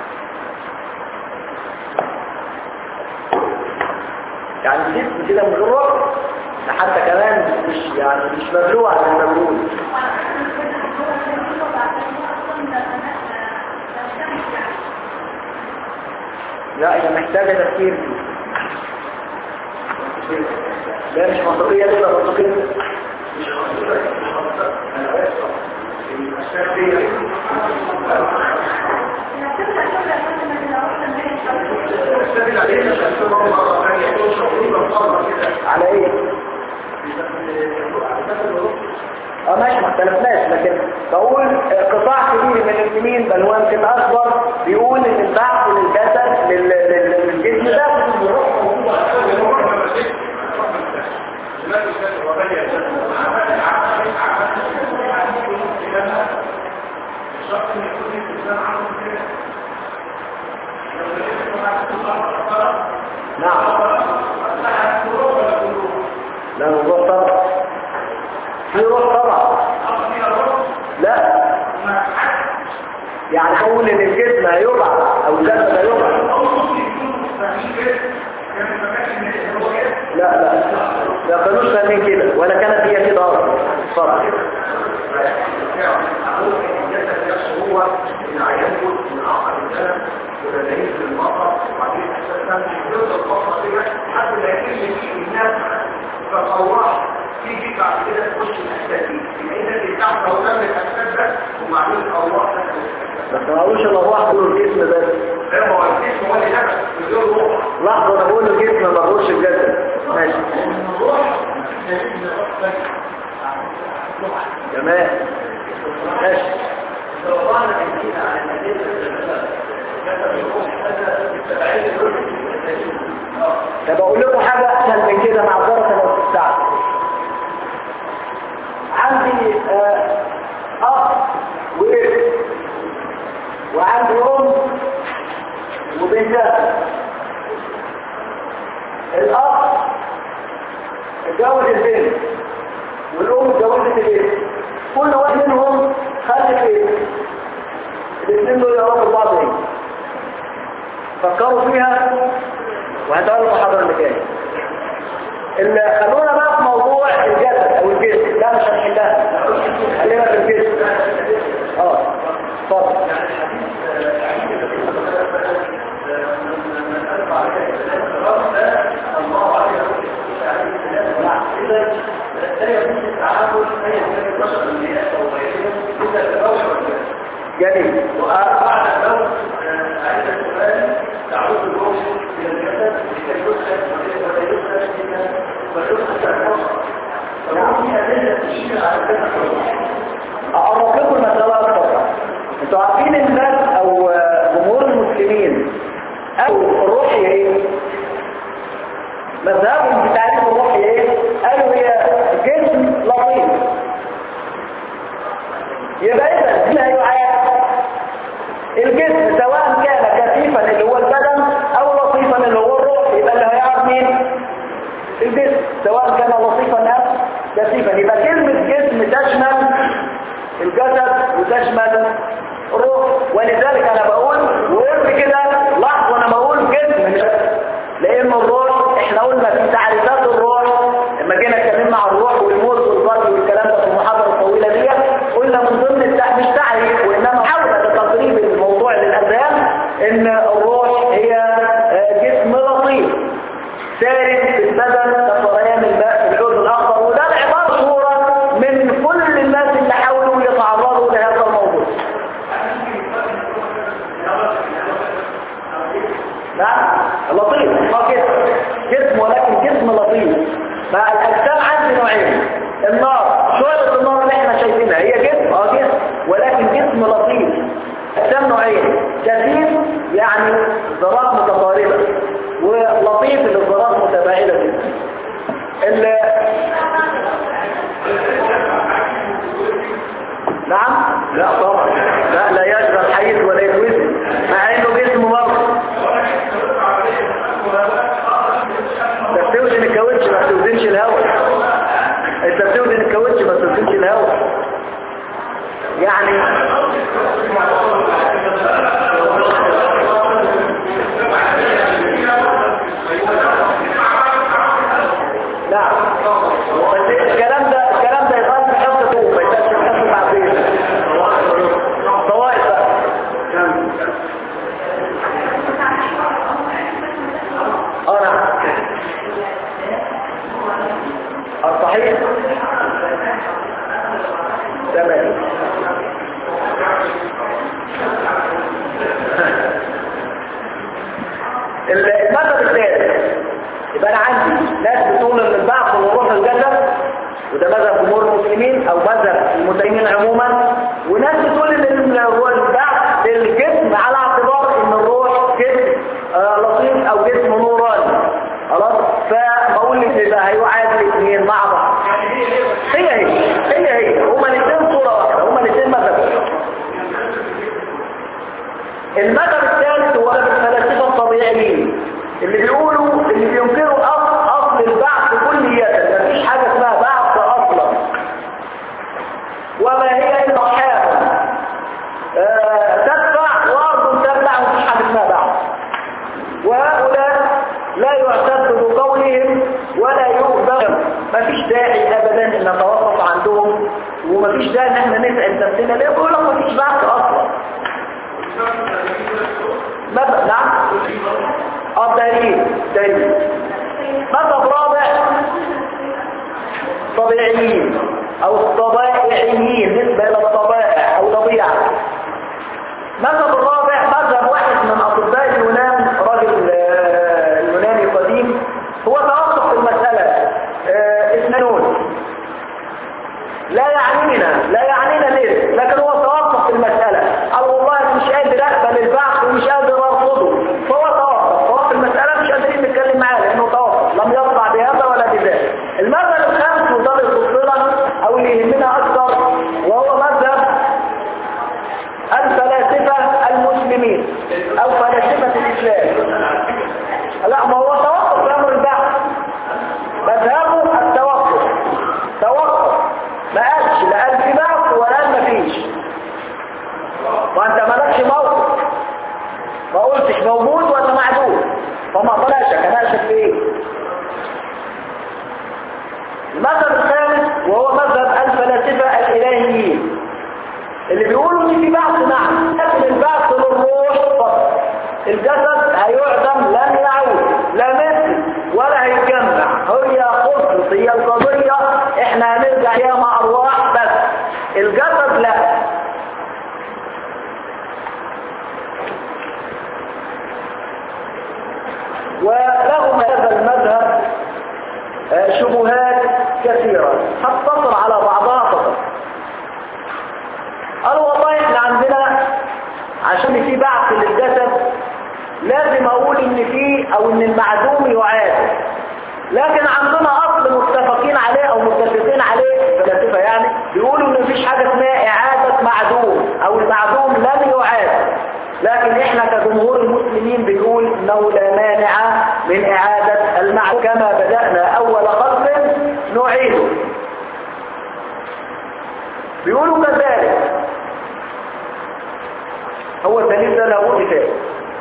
يعني الجسم كده من غير روح ده حتى كمان مش يعني مش مبلوع زي ما بنقول لا هي محتاجة تفكير لا مش منطقية دي ولا منطقية على ايه اه ماشي ما اختلفناش لكن بقول قطاع كبير من المسلمين بل هو يمكن اكبر بيقول ان البحث للجسد لل- لل- للجسم ده نعم لا الروح طبعا في روح طبعا لا يعني اقول ان الجسم هيقع او الجسد هيقع لا لا لا كانوش فاهمين كده ولا كانت هي كده اصلا صراحه هو اللي هينبت من اخر الكلام وتدعيم في المطر وبعدين اساسا يفضل الفتره دي لحد ما يكون في الناس تطورها تيجي بعد كده تخش الاساسي يبقى اذا اللي تحت هو ده الاساس ده وبعدين الله بس ما اقولش الارواح دول الجسم بس ده ما هو الجسم هو اللي نفس بدون روح لحظه انا بقول الجسم ما بقولش الجسد ماشي تمام ماشي لو ضعنا الدين على الادله كتب الروح هذا بالتبعيه الروح طب اقول لكم حاجه اسهل من كده معذره لو تستعد عندي آه، اخ وابن وعندي ام وبنتها الاخ اتجوز البنت والام اتجوزت الابن كل واحد منهم خلف ابن الاثنين دول يعرفوا بعض ايه فكروا فيها وهتقول المحاضرة اللي جاية اللي خلونا بقى في موضوع الجسد او الجسم لا مش هنحلها خلينا في الجسم اه اتفضل جميل آه. بعد لو عند السؤال تعود الروح الى الجسد لكي يسلم ولا يسلم ويسلم البصر فهو في ادله تشير على ذلك اعرف لكم المسألة اكتر انتوا عارفين الناس او آه، جمهور المسلمين او الروح هي ايه مذهبهم في تعريف الروح هي ايه قالوا هي جسم لطيف يبقى اذا لا يعاد الجسم سواء كان كثيفا اللي هو البدن او لطيفا اللي هو الروح يبقى اللي هيعرف مين الجسم سواء كان لطيفا او كثيفا يبقى كلمة جسم تشمل الجسد وتشمل الروح ولذلك انا بقول وقلت كده لحظة انا بقول جسم مش لان الروح احنا قلنا في تعريفات الروح لما جينا اتكلمنا عن الروح والموت والقلب والكلام ده في المحاضرة الطويلة دي قلنا من ضمن التع... مش تعريف وانما محاولة لتقريب الموضوع للاذهان ان الروح هي آه، جسم لطيف سارد في البدن كسريان الماء في الحوض الاخضر وده العبارة صورة من كل الناس اللي حاولوا يتعرضوا لهذا الموضوع نعم لطيف اه جسم جسم ولكن جسم لطيف فالاجسام عندي نوعين النار شعلة النار اللي احنا شايفينها هي جسم اه جسم ولكن جسم لطيف اجسام نوعين كثيف يعني ذرات متقاربة ولطيف اللي الذرات متباعدة جدا ال- نعم لا طبعا لا لا يشغل الحيث ولا يتوزن مع انه جسم برضه انت بتوزن الكاوتش ما بتوزنش الهواء انت بتوزن الكاوتش ما بتوزنش الهواء يعني لا بس الكلام ده الكلام ده يتقال في حصه فوق ما يتقالش في حصه بعدين طوائف بقى اه نعم الصحيح تمام المذهب الثالث يبقى انا عندي ناس بتقول ان البعث والروح الجسد وده مذهب جمهور المسلمين او مذهب المسلمين عموما وناس بتقول ان هو البعث للجسم على اعتبار ان الروح جسم آه، لطيف او جسم نوراني خلاص فبقول لك يبقى هيعاد الاثنين مع بعض هي هي هي هي هما الاثنين صوره واحده هما الاثنين مذهب واحد. المذهب الثالث هو مذهب الفلاسفه الطبيعيين اللي بيقولوا ان مفيش داعي ابدا ان نتوقف عندهم ومفيش داعي ان احنا نسعد نفسنا ليه بيقول لك مفيش بعث اصلا ماذا نعم اه دليل دليل مذهب رابع طبيعيين او الطبائعيين نسبة الى الطبائع او طبيعة مذهب الرابع مذهب واحد من اطباء اليونان راجل آه، يوناني قديم هو توقف في المسألة آه، اثنين لا يعنينا لا يعنينا ليه لكن هو توقف في المسألة قال والله أنا مش قادر اقبل البعث ومش قادر ارفضه فهو توقف توقف في المسألة مش قادرين نتكلم معاه لانه توقف لم يطلع بهذا ولا بذاك المذهب الخامس وده اللي يخصنا او اللي يهمنا اكثر وهو مذهب الفلاسفة المسلمين او فلاسفة الاسلام لا ما هو توقف في امر البحث مذهبه التوقف توقف ما قالش لا قال في بعث ولا قال ما فيش وانت مالكش موقف ما قلتش موجود ولا معدود فما طلعش كناشك في ايه المذهب الخامس وهو مذهب الفلاسفة الالهيين اللي بيقولوا ان في بعث نعم لكن البعث للروح فقط الجسد هيعدم لن يعود لا مثل ولا هيتجمع هي خلصت هي القضية احنا هنرجع فيها مع ارواح بس الجسد لا ولهم هذا المذهب آه، شبهات كثيرة هتصل على بعضها فقط قالوا والله احنا عندنا عشان في بعث للجسد لازم اقول ان في او ان المعدوم يعاد لكن عندنا اصل متفقين عليه او متفقين عليه فلاسفه يعني بيقولوا ان مفيش حاجه اسمها اعاده معدوم او المعدوم لن يعاد لكن احنا كجمهور المسلمين بنقول انه لا مانع من اعاده المعدوم كما بدانا اول خلق نعيده بيقولوا كذلك هو الدليل ده له مثال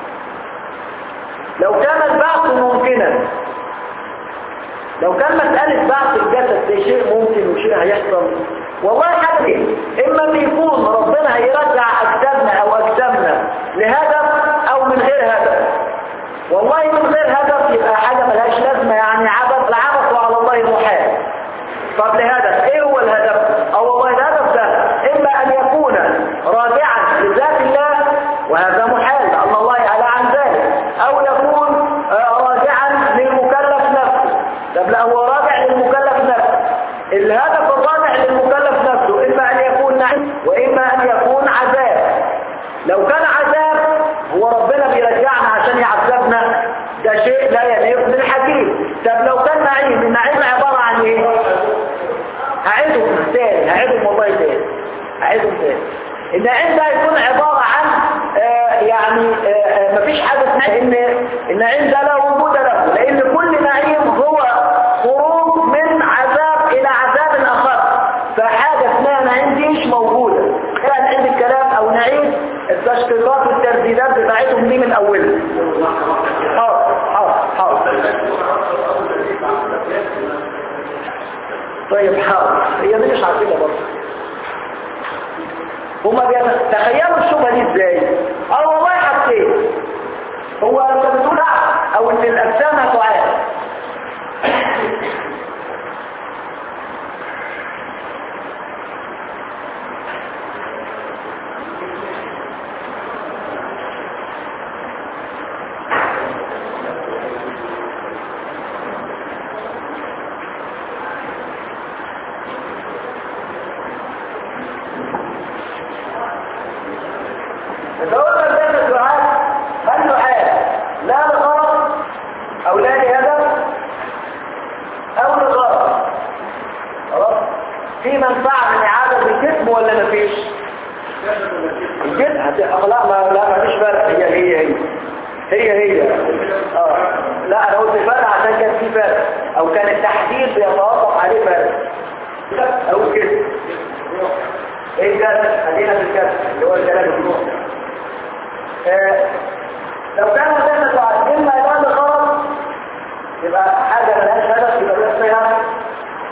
لو كان البعث ممكنا لو كان مسألة بعث الجسد ده شيء ممكن وشيء هيحصل والله حاجتين اما بيكون ربنا هيرجع اجسادنا او اجسامنا لهدف او من غير هدف والله من غير هدف يبقى حاجة ملهاش لازمة يعني عبث العبث وعلى الله محال طب لهدف ايه هو الهدف او والله الهدف ده اما ان يكون راجعا لذات الله وهذا محال لان الله يعلى عن ذلك او يكون آه، راجعا للمكلف نفسه طب لا هو راجع للمكلف نفسه الهدف الراجع للمكلف نفسه اما ان يكون نعيم واما ان يكون عذاب لو كان عذاب هو ربنا بيرجعنا عشان يعذبنا ده شيء لا يليق بالحكيم طب لو كان نعيم النعيم عبارة عن ايه هعيدهم تاني هعيدهم والله تاني هعيدهم تاني النعيم ده يكون عبارة عن آه يعني آه آه مفيش حاجة اسمها ان النعيم ده لا وجود له لان كل نعيم هو خروج من عذاب الى عذاب اخر فحاجة اسمها نعيم دي مش موجودة كان عند الكلام او نعيد التشقيقات والترديدات بتاعتهم دي من اولها حاضر حاضر حاضر طيب حاضر هي دي مش عارفينها برضه هما بيتخيلوا الشبهه دي ازاي اه والله حسيت هو انت بتقول لا او ان الاجسام هتعاد الدولة التي تعاد هل يعاد لا لغرض او لا لهدف او لغرض خلاص في منفعة من اعادة الجسم ولا مفيش الجسم هت- لا ما لا مفيش فرق هي هي هي هي هي اه لا انا قلت فرق عشان كان في فرق او كان التحديد بيتوقف عليه فرق او كده ايه الكسر خلينا في الكسر اللي هو الكلام الروح آه، لو كان هذا تعد اما يبقى لغرض يبقى حاجه ملهاش هدف يبقى ده اسمها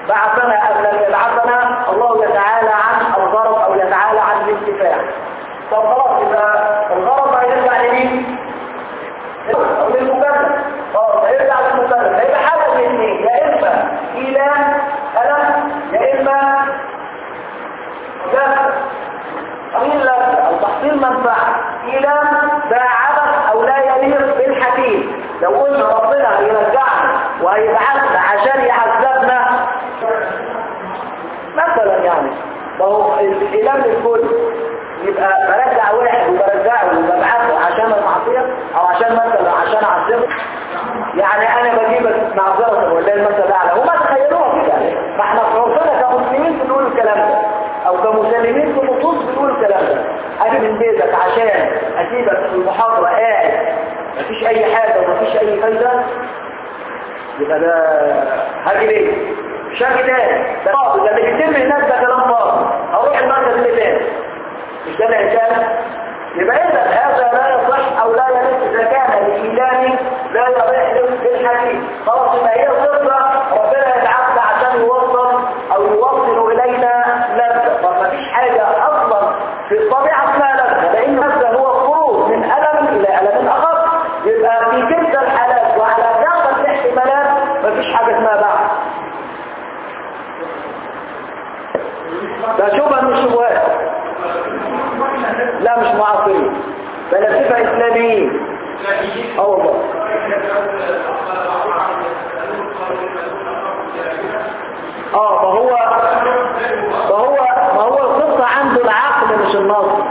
بعثنا أم لم يبعثنا الله يتعالى عن الغرض أو يتعالى عن الانتفاع طب خلاص يبقى الغرض هيرجع لمين؟ أو للمكلف اه هيرجع للمكلف هيبقى حاجة من اثنين يا إما إلى ألم يا إما لا قيل أو تحصيل منفعة إلى ذا عبث أو لا يليق بالحكيم لو قلنا ربنا هيرجعنا وهيبعثنا عشان يعذبنا مثلا يعني ما هو الإله للكل يبقى برجع واحد وبرجعه وببعثه عشان المعصية أو عشان مثلا عشان أعذبه يعني أنا بجيبك معذرة ولا المثل الأعلى هما تخيلوها كده ما احنا في عرفنا كمسلمين بنقول الكلام ده أو كمسلمين في نصوص بنقول الكلام ده أجي من بيتك عشان أسيبك في المحاضرة قاعد مفيش أي حاجة ومفيش أي فايدة يبقى ده هاجي ليه؟ مش هاجي تاني ده فاضي ده اللي بيتم هناك ده كلام فاضي أروح المركز اللي تاني مش ده الإنسان يبقى إذا هذا لا يصح أو لا يليق إذا كان الإيمان لا يصح بالحديث خلاص يبقى هي صفة ربنا يتعبد عشان يوصل أو يوصل إلينا لذة فمفيش حاجة أصلا في الطبيعة اسمها لذة لأن لذة هو الخروج من ألم إلى ألم آخر يبقى في كلتا الحالات وعلى كافة الاحتمالات مفيش حاجة اسمها بعد ده شبهة من الشبهات لا مش معاصرين فلاسفة إسلاميين اه والله اه ما هو ما هو ما هو القصة عنده العقل مش النظر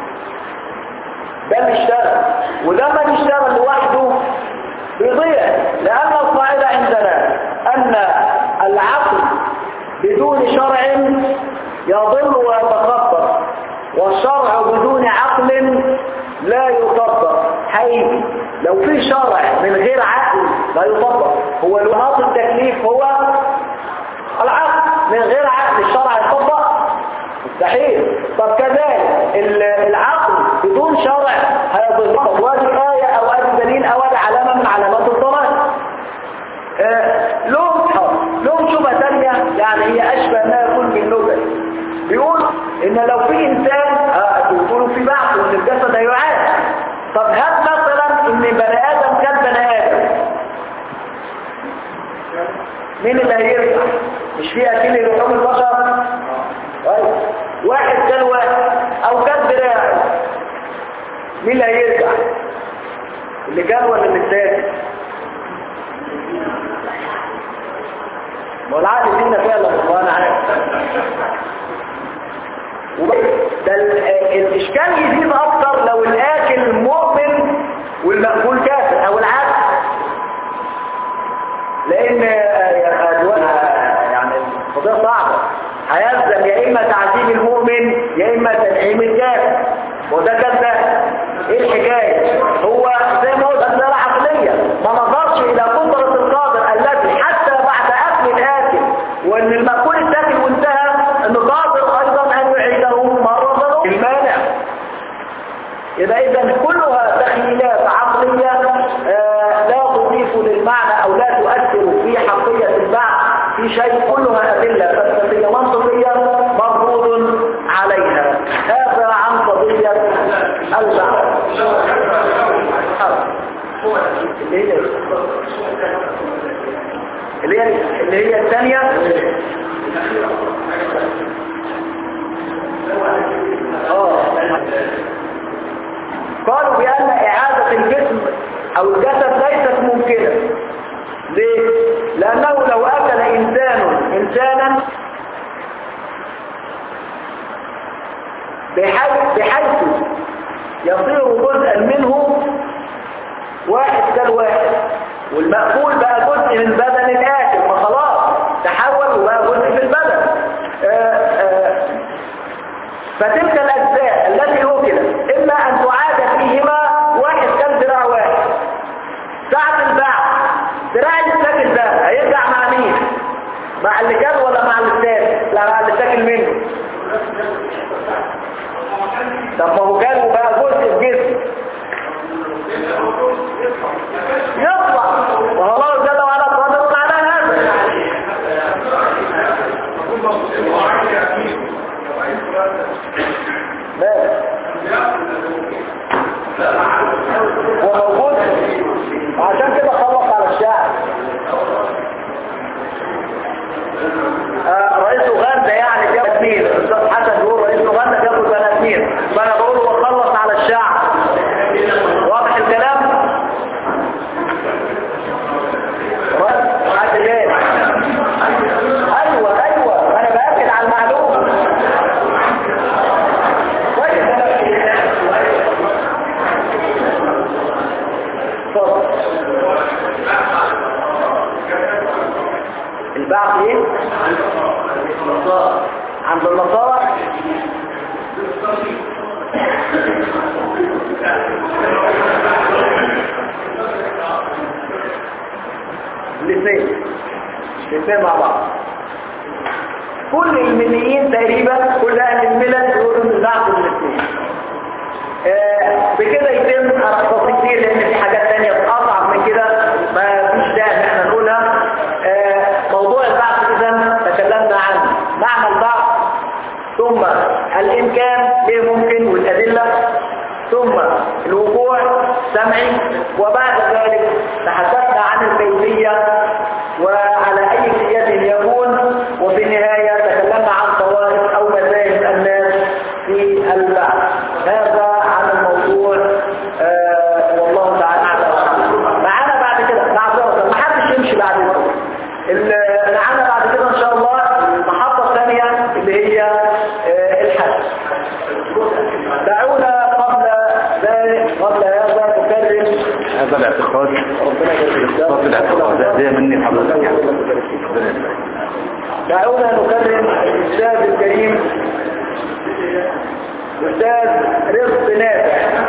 ده بيشتغل وده ما بيشتغل لوحده بيضيع لأن القاعدة عندنا أن العقل بدون شرع يضل ويتخبط والشرع بدون عقل لا يطبق حقيقي لو في شرع من غير عقل لا يطبق هو الوهاط التكليف هو العقل من غير عقل الشرع يطبق مستحيل طب كذلك العقل بدون شرع هيضل وادي آية أو ادي دليل أو ادي علامة من علامات الضلال آه لهم لهم شبهة ثانية يعني هي أشبه ما يكون من لغة بيقول ان لو في انسان تقولوا في بعض وان الجسد هيعاد طب هات مثلا ان بني ادم كان بني ادم مين اللي هيرجع مش في اكل لحوم البشر طيب واحد كان واحد او كان دراع مين اللي هيرجع اللي كان ولا اللي الثاني ما العقل فينا فعلا وانا عارف ده الاشكال يزيد اكتر لو الاكل مؤمن والمأكول كافر او العكس لان يعني القضيه صعبه هيلزم يا اما تعذيب المؤمن يا اما تنعيم الكافر وده كان ده ايه الحكايه هو زي ما قلت مساله عقليه ما نظرش الى قدره القادر التي حتى بعد اكل الاكل وان المأكول اتاكل وانتهى انه قادر ايضا ان يعيده مرة المانع يبقى اذا كلها تخيلات عقلية آه لا تضيف للمعنى او لا تؤثر في حقية البعث في شيء كلها ادلة فلسفية منطقية مرفوض عليها هذا عن قضية البعث اللي هي اللي هي اللي هي الثانية قالوا بأن إعادة الجسم أو الجسد ليست ممكنة ليه؟ لأنه لو أكل إنسان إنسانا بحيث, بحيث يصير جزءا منه واحد كالواحد والمأكول بقى جزء من بدن الآكل ما خلاص تحول وبقى جزء في البدن آآ آآ فتلك الأجزاء التي أكلت إما أن تعاد فيهما واحد كان ذراع واحد ساعة الباع ذراع اللي ساكن ده هيرجع مع مين؟ مع اللي كان ولا مع اللي ساكن؟ لا مع اللي ساكن منه طب ما هو كان وبقى جزء في جسم يطلع وهو الله جل وعلا قادر على هذا البعث ايه عند النصارى الاثنين الاثنين مع بعض كل المليين تقريبا كل اهل الملل يقولوا ان بعض الاثنين آه، بكده يتم انا كتير لان في حاجات تانية اصعب من كده ما فيش داعي ان احنا نقولها آه، موضوع البعث اذا تكلمنا عنه معنى البعث ثم الامكان ليه ممكن والادله ثم الوقوع سمعي وبعد ذلك تحدثنا عن الكيفيه وعلى اي كيفيه يكون وفي النهايه تكلمنا عن طوائف او مذاهب الناس في البعث هذا عن الموضوع آه والله تعالى اعلم معانا بعد كده معذره ما حدش يمشي بعد كده ال- معانا بعد كده ان شاء الله المحطه الثانيه اللي هي آه الحج دعونا قبل ذلك قبل هذا نكرم هذا الاعتقاد ربنا يجزيك اعتقاد الاعتقاد ده هدية مني لحضرتك يعني ربنا يبارك فيك. ربنا يبارك دعونا نكرم الأستاذ الكريم الأستاذ رزق نافع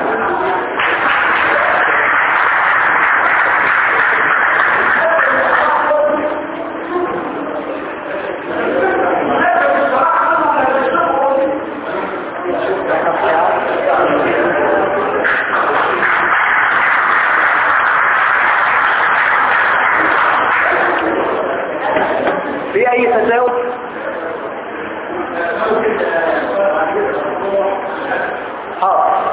في أي تساؤل؟ حاضر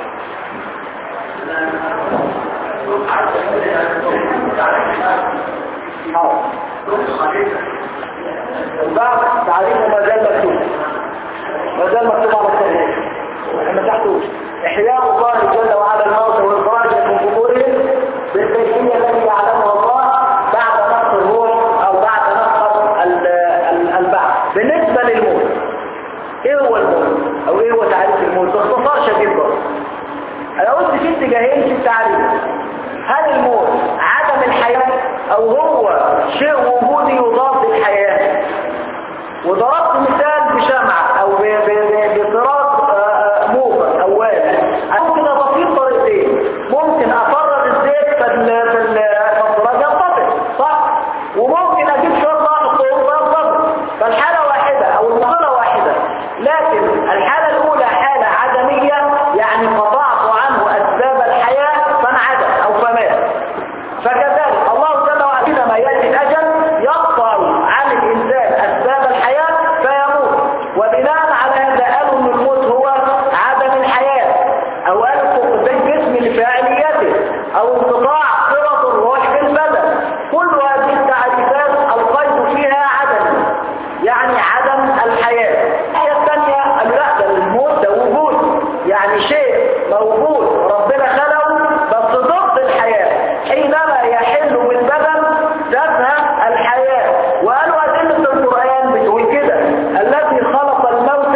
حاضر البعض تعريفه ما زال مكتوب ما زال مكتوب على الصحيح احنا تحته احياء الله جل وعلا الموت واخراج من قبورهم بالكيفيه التي يعلمها الله بعد نفخ الروح او بعد نفخ ال- ال- البعث بالنسبه للموت ايه هو الموت او ايه هو تعريف الموت باختصار شديد برضه انا قلت في اتجاهين في التعريف هل الموت عدم الحياه او هو شيء وجودي يضاد الحياه وضربت مثال بشمعة او ب- ب- ب- بطراز آه، موجة او والد ممكن اضفيه طريقتين ممكن افرغ الزيت فال- فال- فالطراز ينطفئ صح وممكن اجيب شوية نار الطيور وينطفئ فالحالة واحدة او المرحلة واحدة لكن الحالة الاولى حالة عدمية يعني قطعت عنه اسباب الحياة فانعدم او فمات فكذلك الله جل وعلا حينما يأتي الأجل يقطع عن الإنسان أسباب الحياة فيموت وبناء على هذا قالوا أن الموت هو عدم الحياة أو قالوا فقدان جسم لفاعليته أو انقطاع صلة الروح بالبدن كل هذه التعريفات القيد فيها عدم يعني عدم الحياة الحياة الثانية قالوا لا ده الموت ده وجود يعني شيء موجود ربنا خلقه بس ضد الحياة حينما يحل بالبدن تذهب الحياة وقالوا أدلة القرآن بتقول كده الذي خلق الموت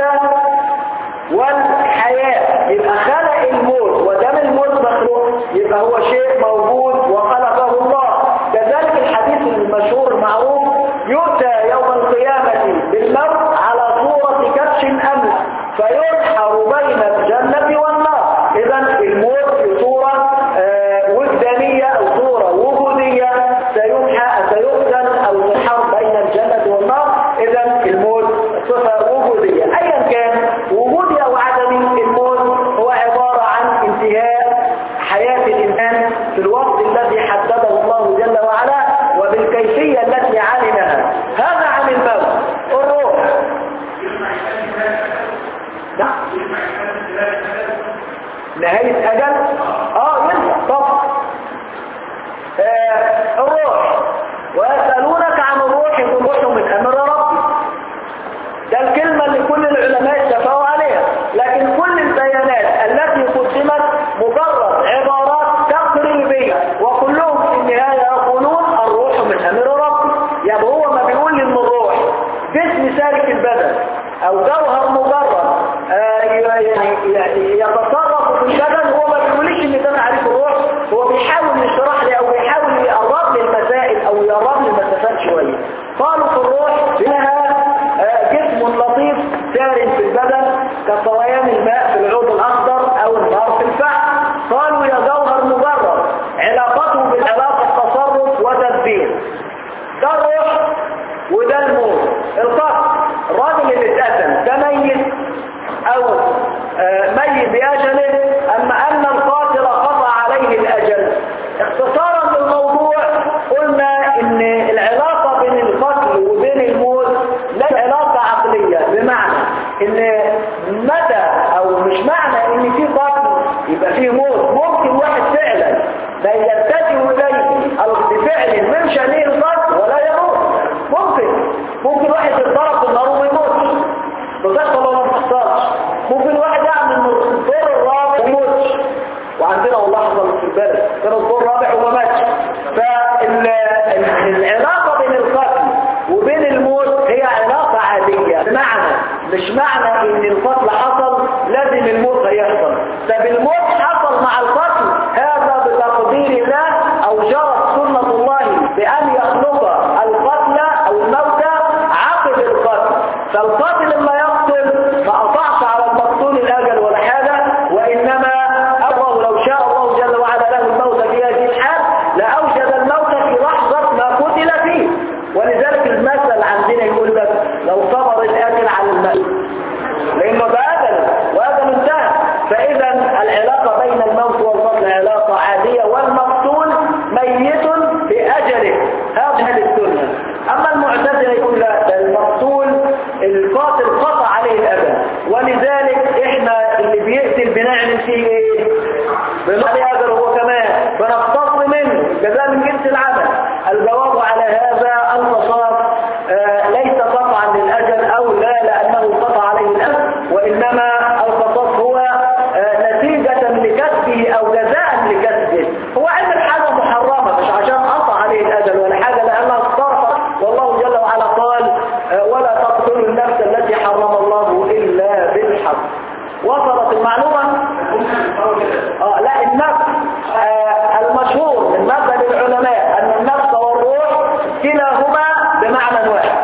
والحياة يبقى خلق الموت ودام الموت مخلوق يبقى هو شيء موجود وخلقه الله كذلك الحديث المشهور المعروف يؤتى يوم القيامة بالموت على صورة كبش أمس فينحر بين الجنة والنار إذا الموت بصورة آه، وجدانية أو صورة وجودية سينحى سيقتل أو ينحر بين الجنة والنار إذا الموت صفة وجودية أيا كان وجودي أو عدمي الموت هو عبارة عن انتهاء حياة الإنسان في الوقت الذي حدده الله جل وعلا وبالكيفية التي علمها هذا عن الموت الروح نعم نهاية أجل اه ينفع طبعا آه الروح ويسألونك عن الروح يقول روح من أمر ربي ده الكلمة اللي كل العلماء اتفقوا عليها لكن كل البيانات التي قدمت مجرد عبارات تقريبية وكلهم في النهاية يقولون الروح من أمر ربي يعني هو ما بيقول ان الروح جسم سالك البدن او جوهر مجرد آه، يعني يعني يتصرف في البدن هو ما بيقوليش ان ده معرفة الروح هو بيحاول يشرح لي او بيحاول يقرب لي المسائل او يقرب لي المسافات شوية قالوا ده الروح وده الموت القتل الراجل اللي اتقتل ده ميت او آه، ميت باجله اما ان القاتل قضى عليه الاجل اختصارا للموضوع قلنا ان العلاقة بين القتل وبين الموت لا علاقة عقلية بمعنى ان متى او مش معنى ان في قتل يبقى فيه موت ممكن واحد فعلا لا يتجه اليه او بفعل من شأنه القتل ولا يموت ممكن ممكن واحد يتضرب بالنار وما يموتش بتحصل ولا ما بتحصلش ممكن واحد يعمل من الدور الرابع ويموتش وعندنا والله حصل في البلد كان الدور الرابع وما ماتش فالعلاقة بين القتل وبين الموت هي علاقة عادية بمعنى مش معنى ان القتل حصل لازم الموت هيحصل طب الموت حصل مع القتل هذا بتقدير الله او جرت سنة الله بأن يخلق القتل او الموتى عقب القتل فالقاتل لما يقتل ما قطعش على المقتول الاجل ولا حاجة وانما الله لو شاء الله جل وعلا له الموت في هذه الحال لاوجد الموت في لحظة ما قتل فيه ولذلك المثل عندنا يقول لك لو صبر القاتل على المقتول لانه ده اجل واجل انتهى فاذا العلاقة بين الموت والقتل علاقة عادية والمقتول ميت باجله هذه الدنيا اما المعتزله يقول لا ده المقتول القاتل قطع عليه الاجل ولذلك احنا اللي بيقتل بنعمل فيه ايه بنقطع عليه اجل هو كمان بنقتص منه جزاء من جنس العمل الجواب على هذا القصاص آه ليس قطعا للاجل او لا لانه قطع عليه الاجل وانما القصاص هو آه نتيجة لكسبه او جزاء لكسبه هو عمل حاجة محرمة مش عشان قطع عليه الاجل ولا حاجة لانها اصطرفت والله جل وعلا قال آه ولا تقتلوا النفس التي حرم الله الا بالحق وصلت المعلومة آه لا النفس آه المشهور من مذهب العلماء ان النفس والروح كلاهما بمعنى واحد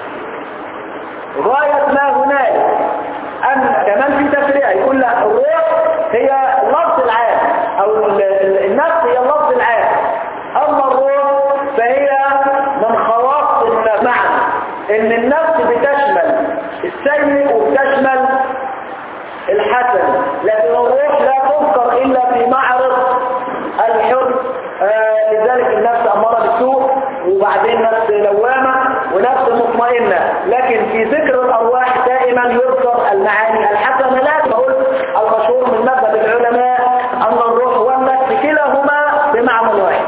غاية ما هنالك أن كمان في تفريع يقول لك الروح هي اللفظ العام أو ال- ال- النفس هي اللفظ العام أما الروح فهي من خواص النفس معنى إن النفس بتشمل السيء وبتشمل الحسن لكن الروح لا تذكر إلا في معرض الحب آه لذلك النفس أمارة بالسوء وبعدين نفس لوامة ونفس مطمئنة لكن في ذكر الأرواح دائما يذكر المعاني الحسنة لا تقول المشهور من مذهب العلماء أن الروح والنفس كلاهما بمعنى واحد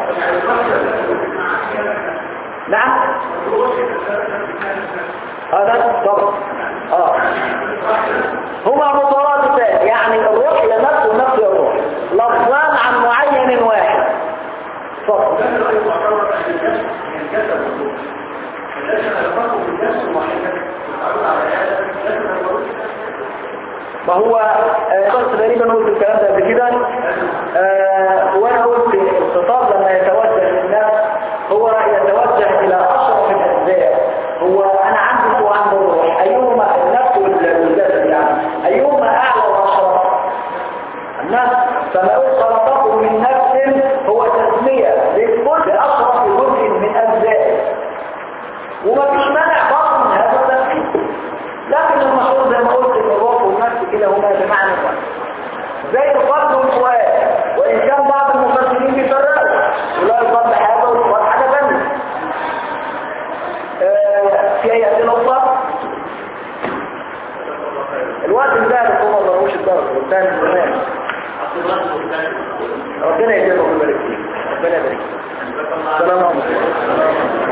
نعم هذا طبعا اه هما مترادفان يعني الروح هي نفس والنفس هي الروح لفظان عن معين واحد فقط ما هو آه، كنت تقريبا قلت الكلام ده قبل كده آه، وانا قلت الخطاب لما يتوجه للناس هو يتوجه الى اشرف الاجزاء هو انا عندي وعند الروح ايهما النفس والجسد يعني ايهما اعلى واشرف النفس فما يقول خلقه من نفس هو تسميه لكل اشرف جزء من اجزائه وما فيش مانع برضه من هذا التفكير لكن المشهور زي ما قلت ان الروح والنفس كده هما بمعنى واحد زي القلب والفؤاد وان كان بعض المفسرين بيفرقوا ولا القلب حاجه والفؤاد حاجه ثانيه آه، في اي اسئله اخرى الوقت انتهى بس هو ما ضربوش الدرس والثاني زمان ربنا يجزاكم ويبارك فيك ربنا يبارك فيك. السلام عليكم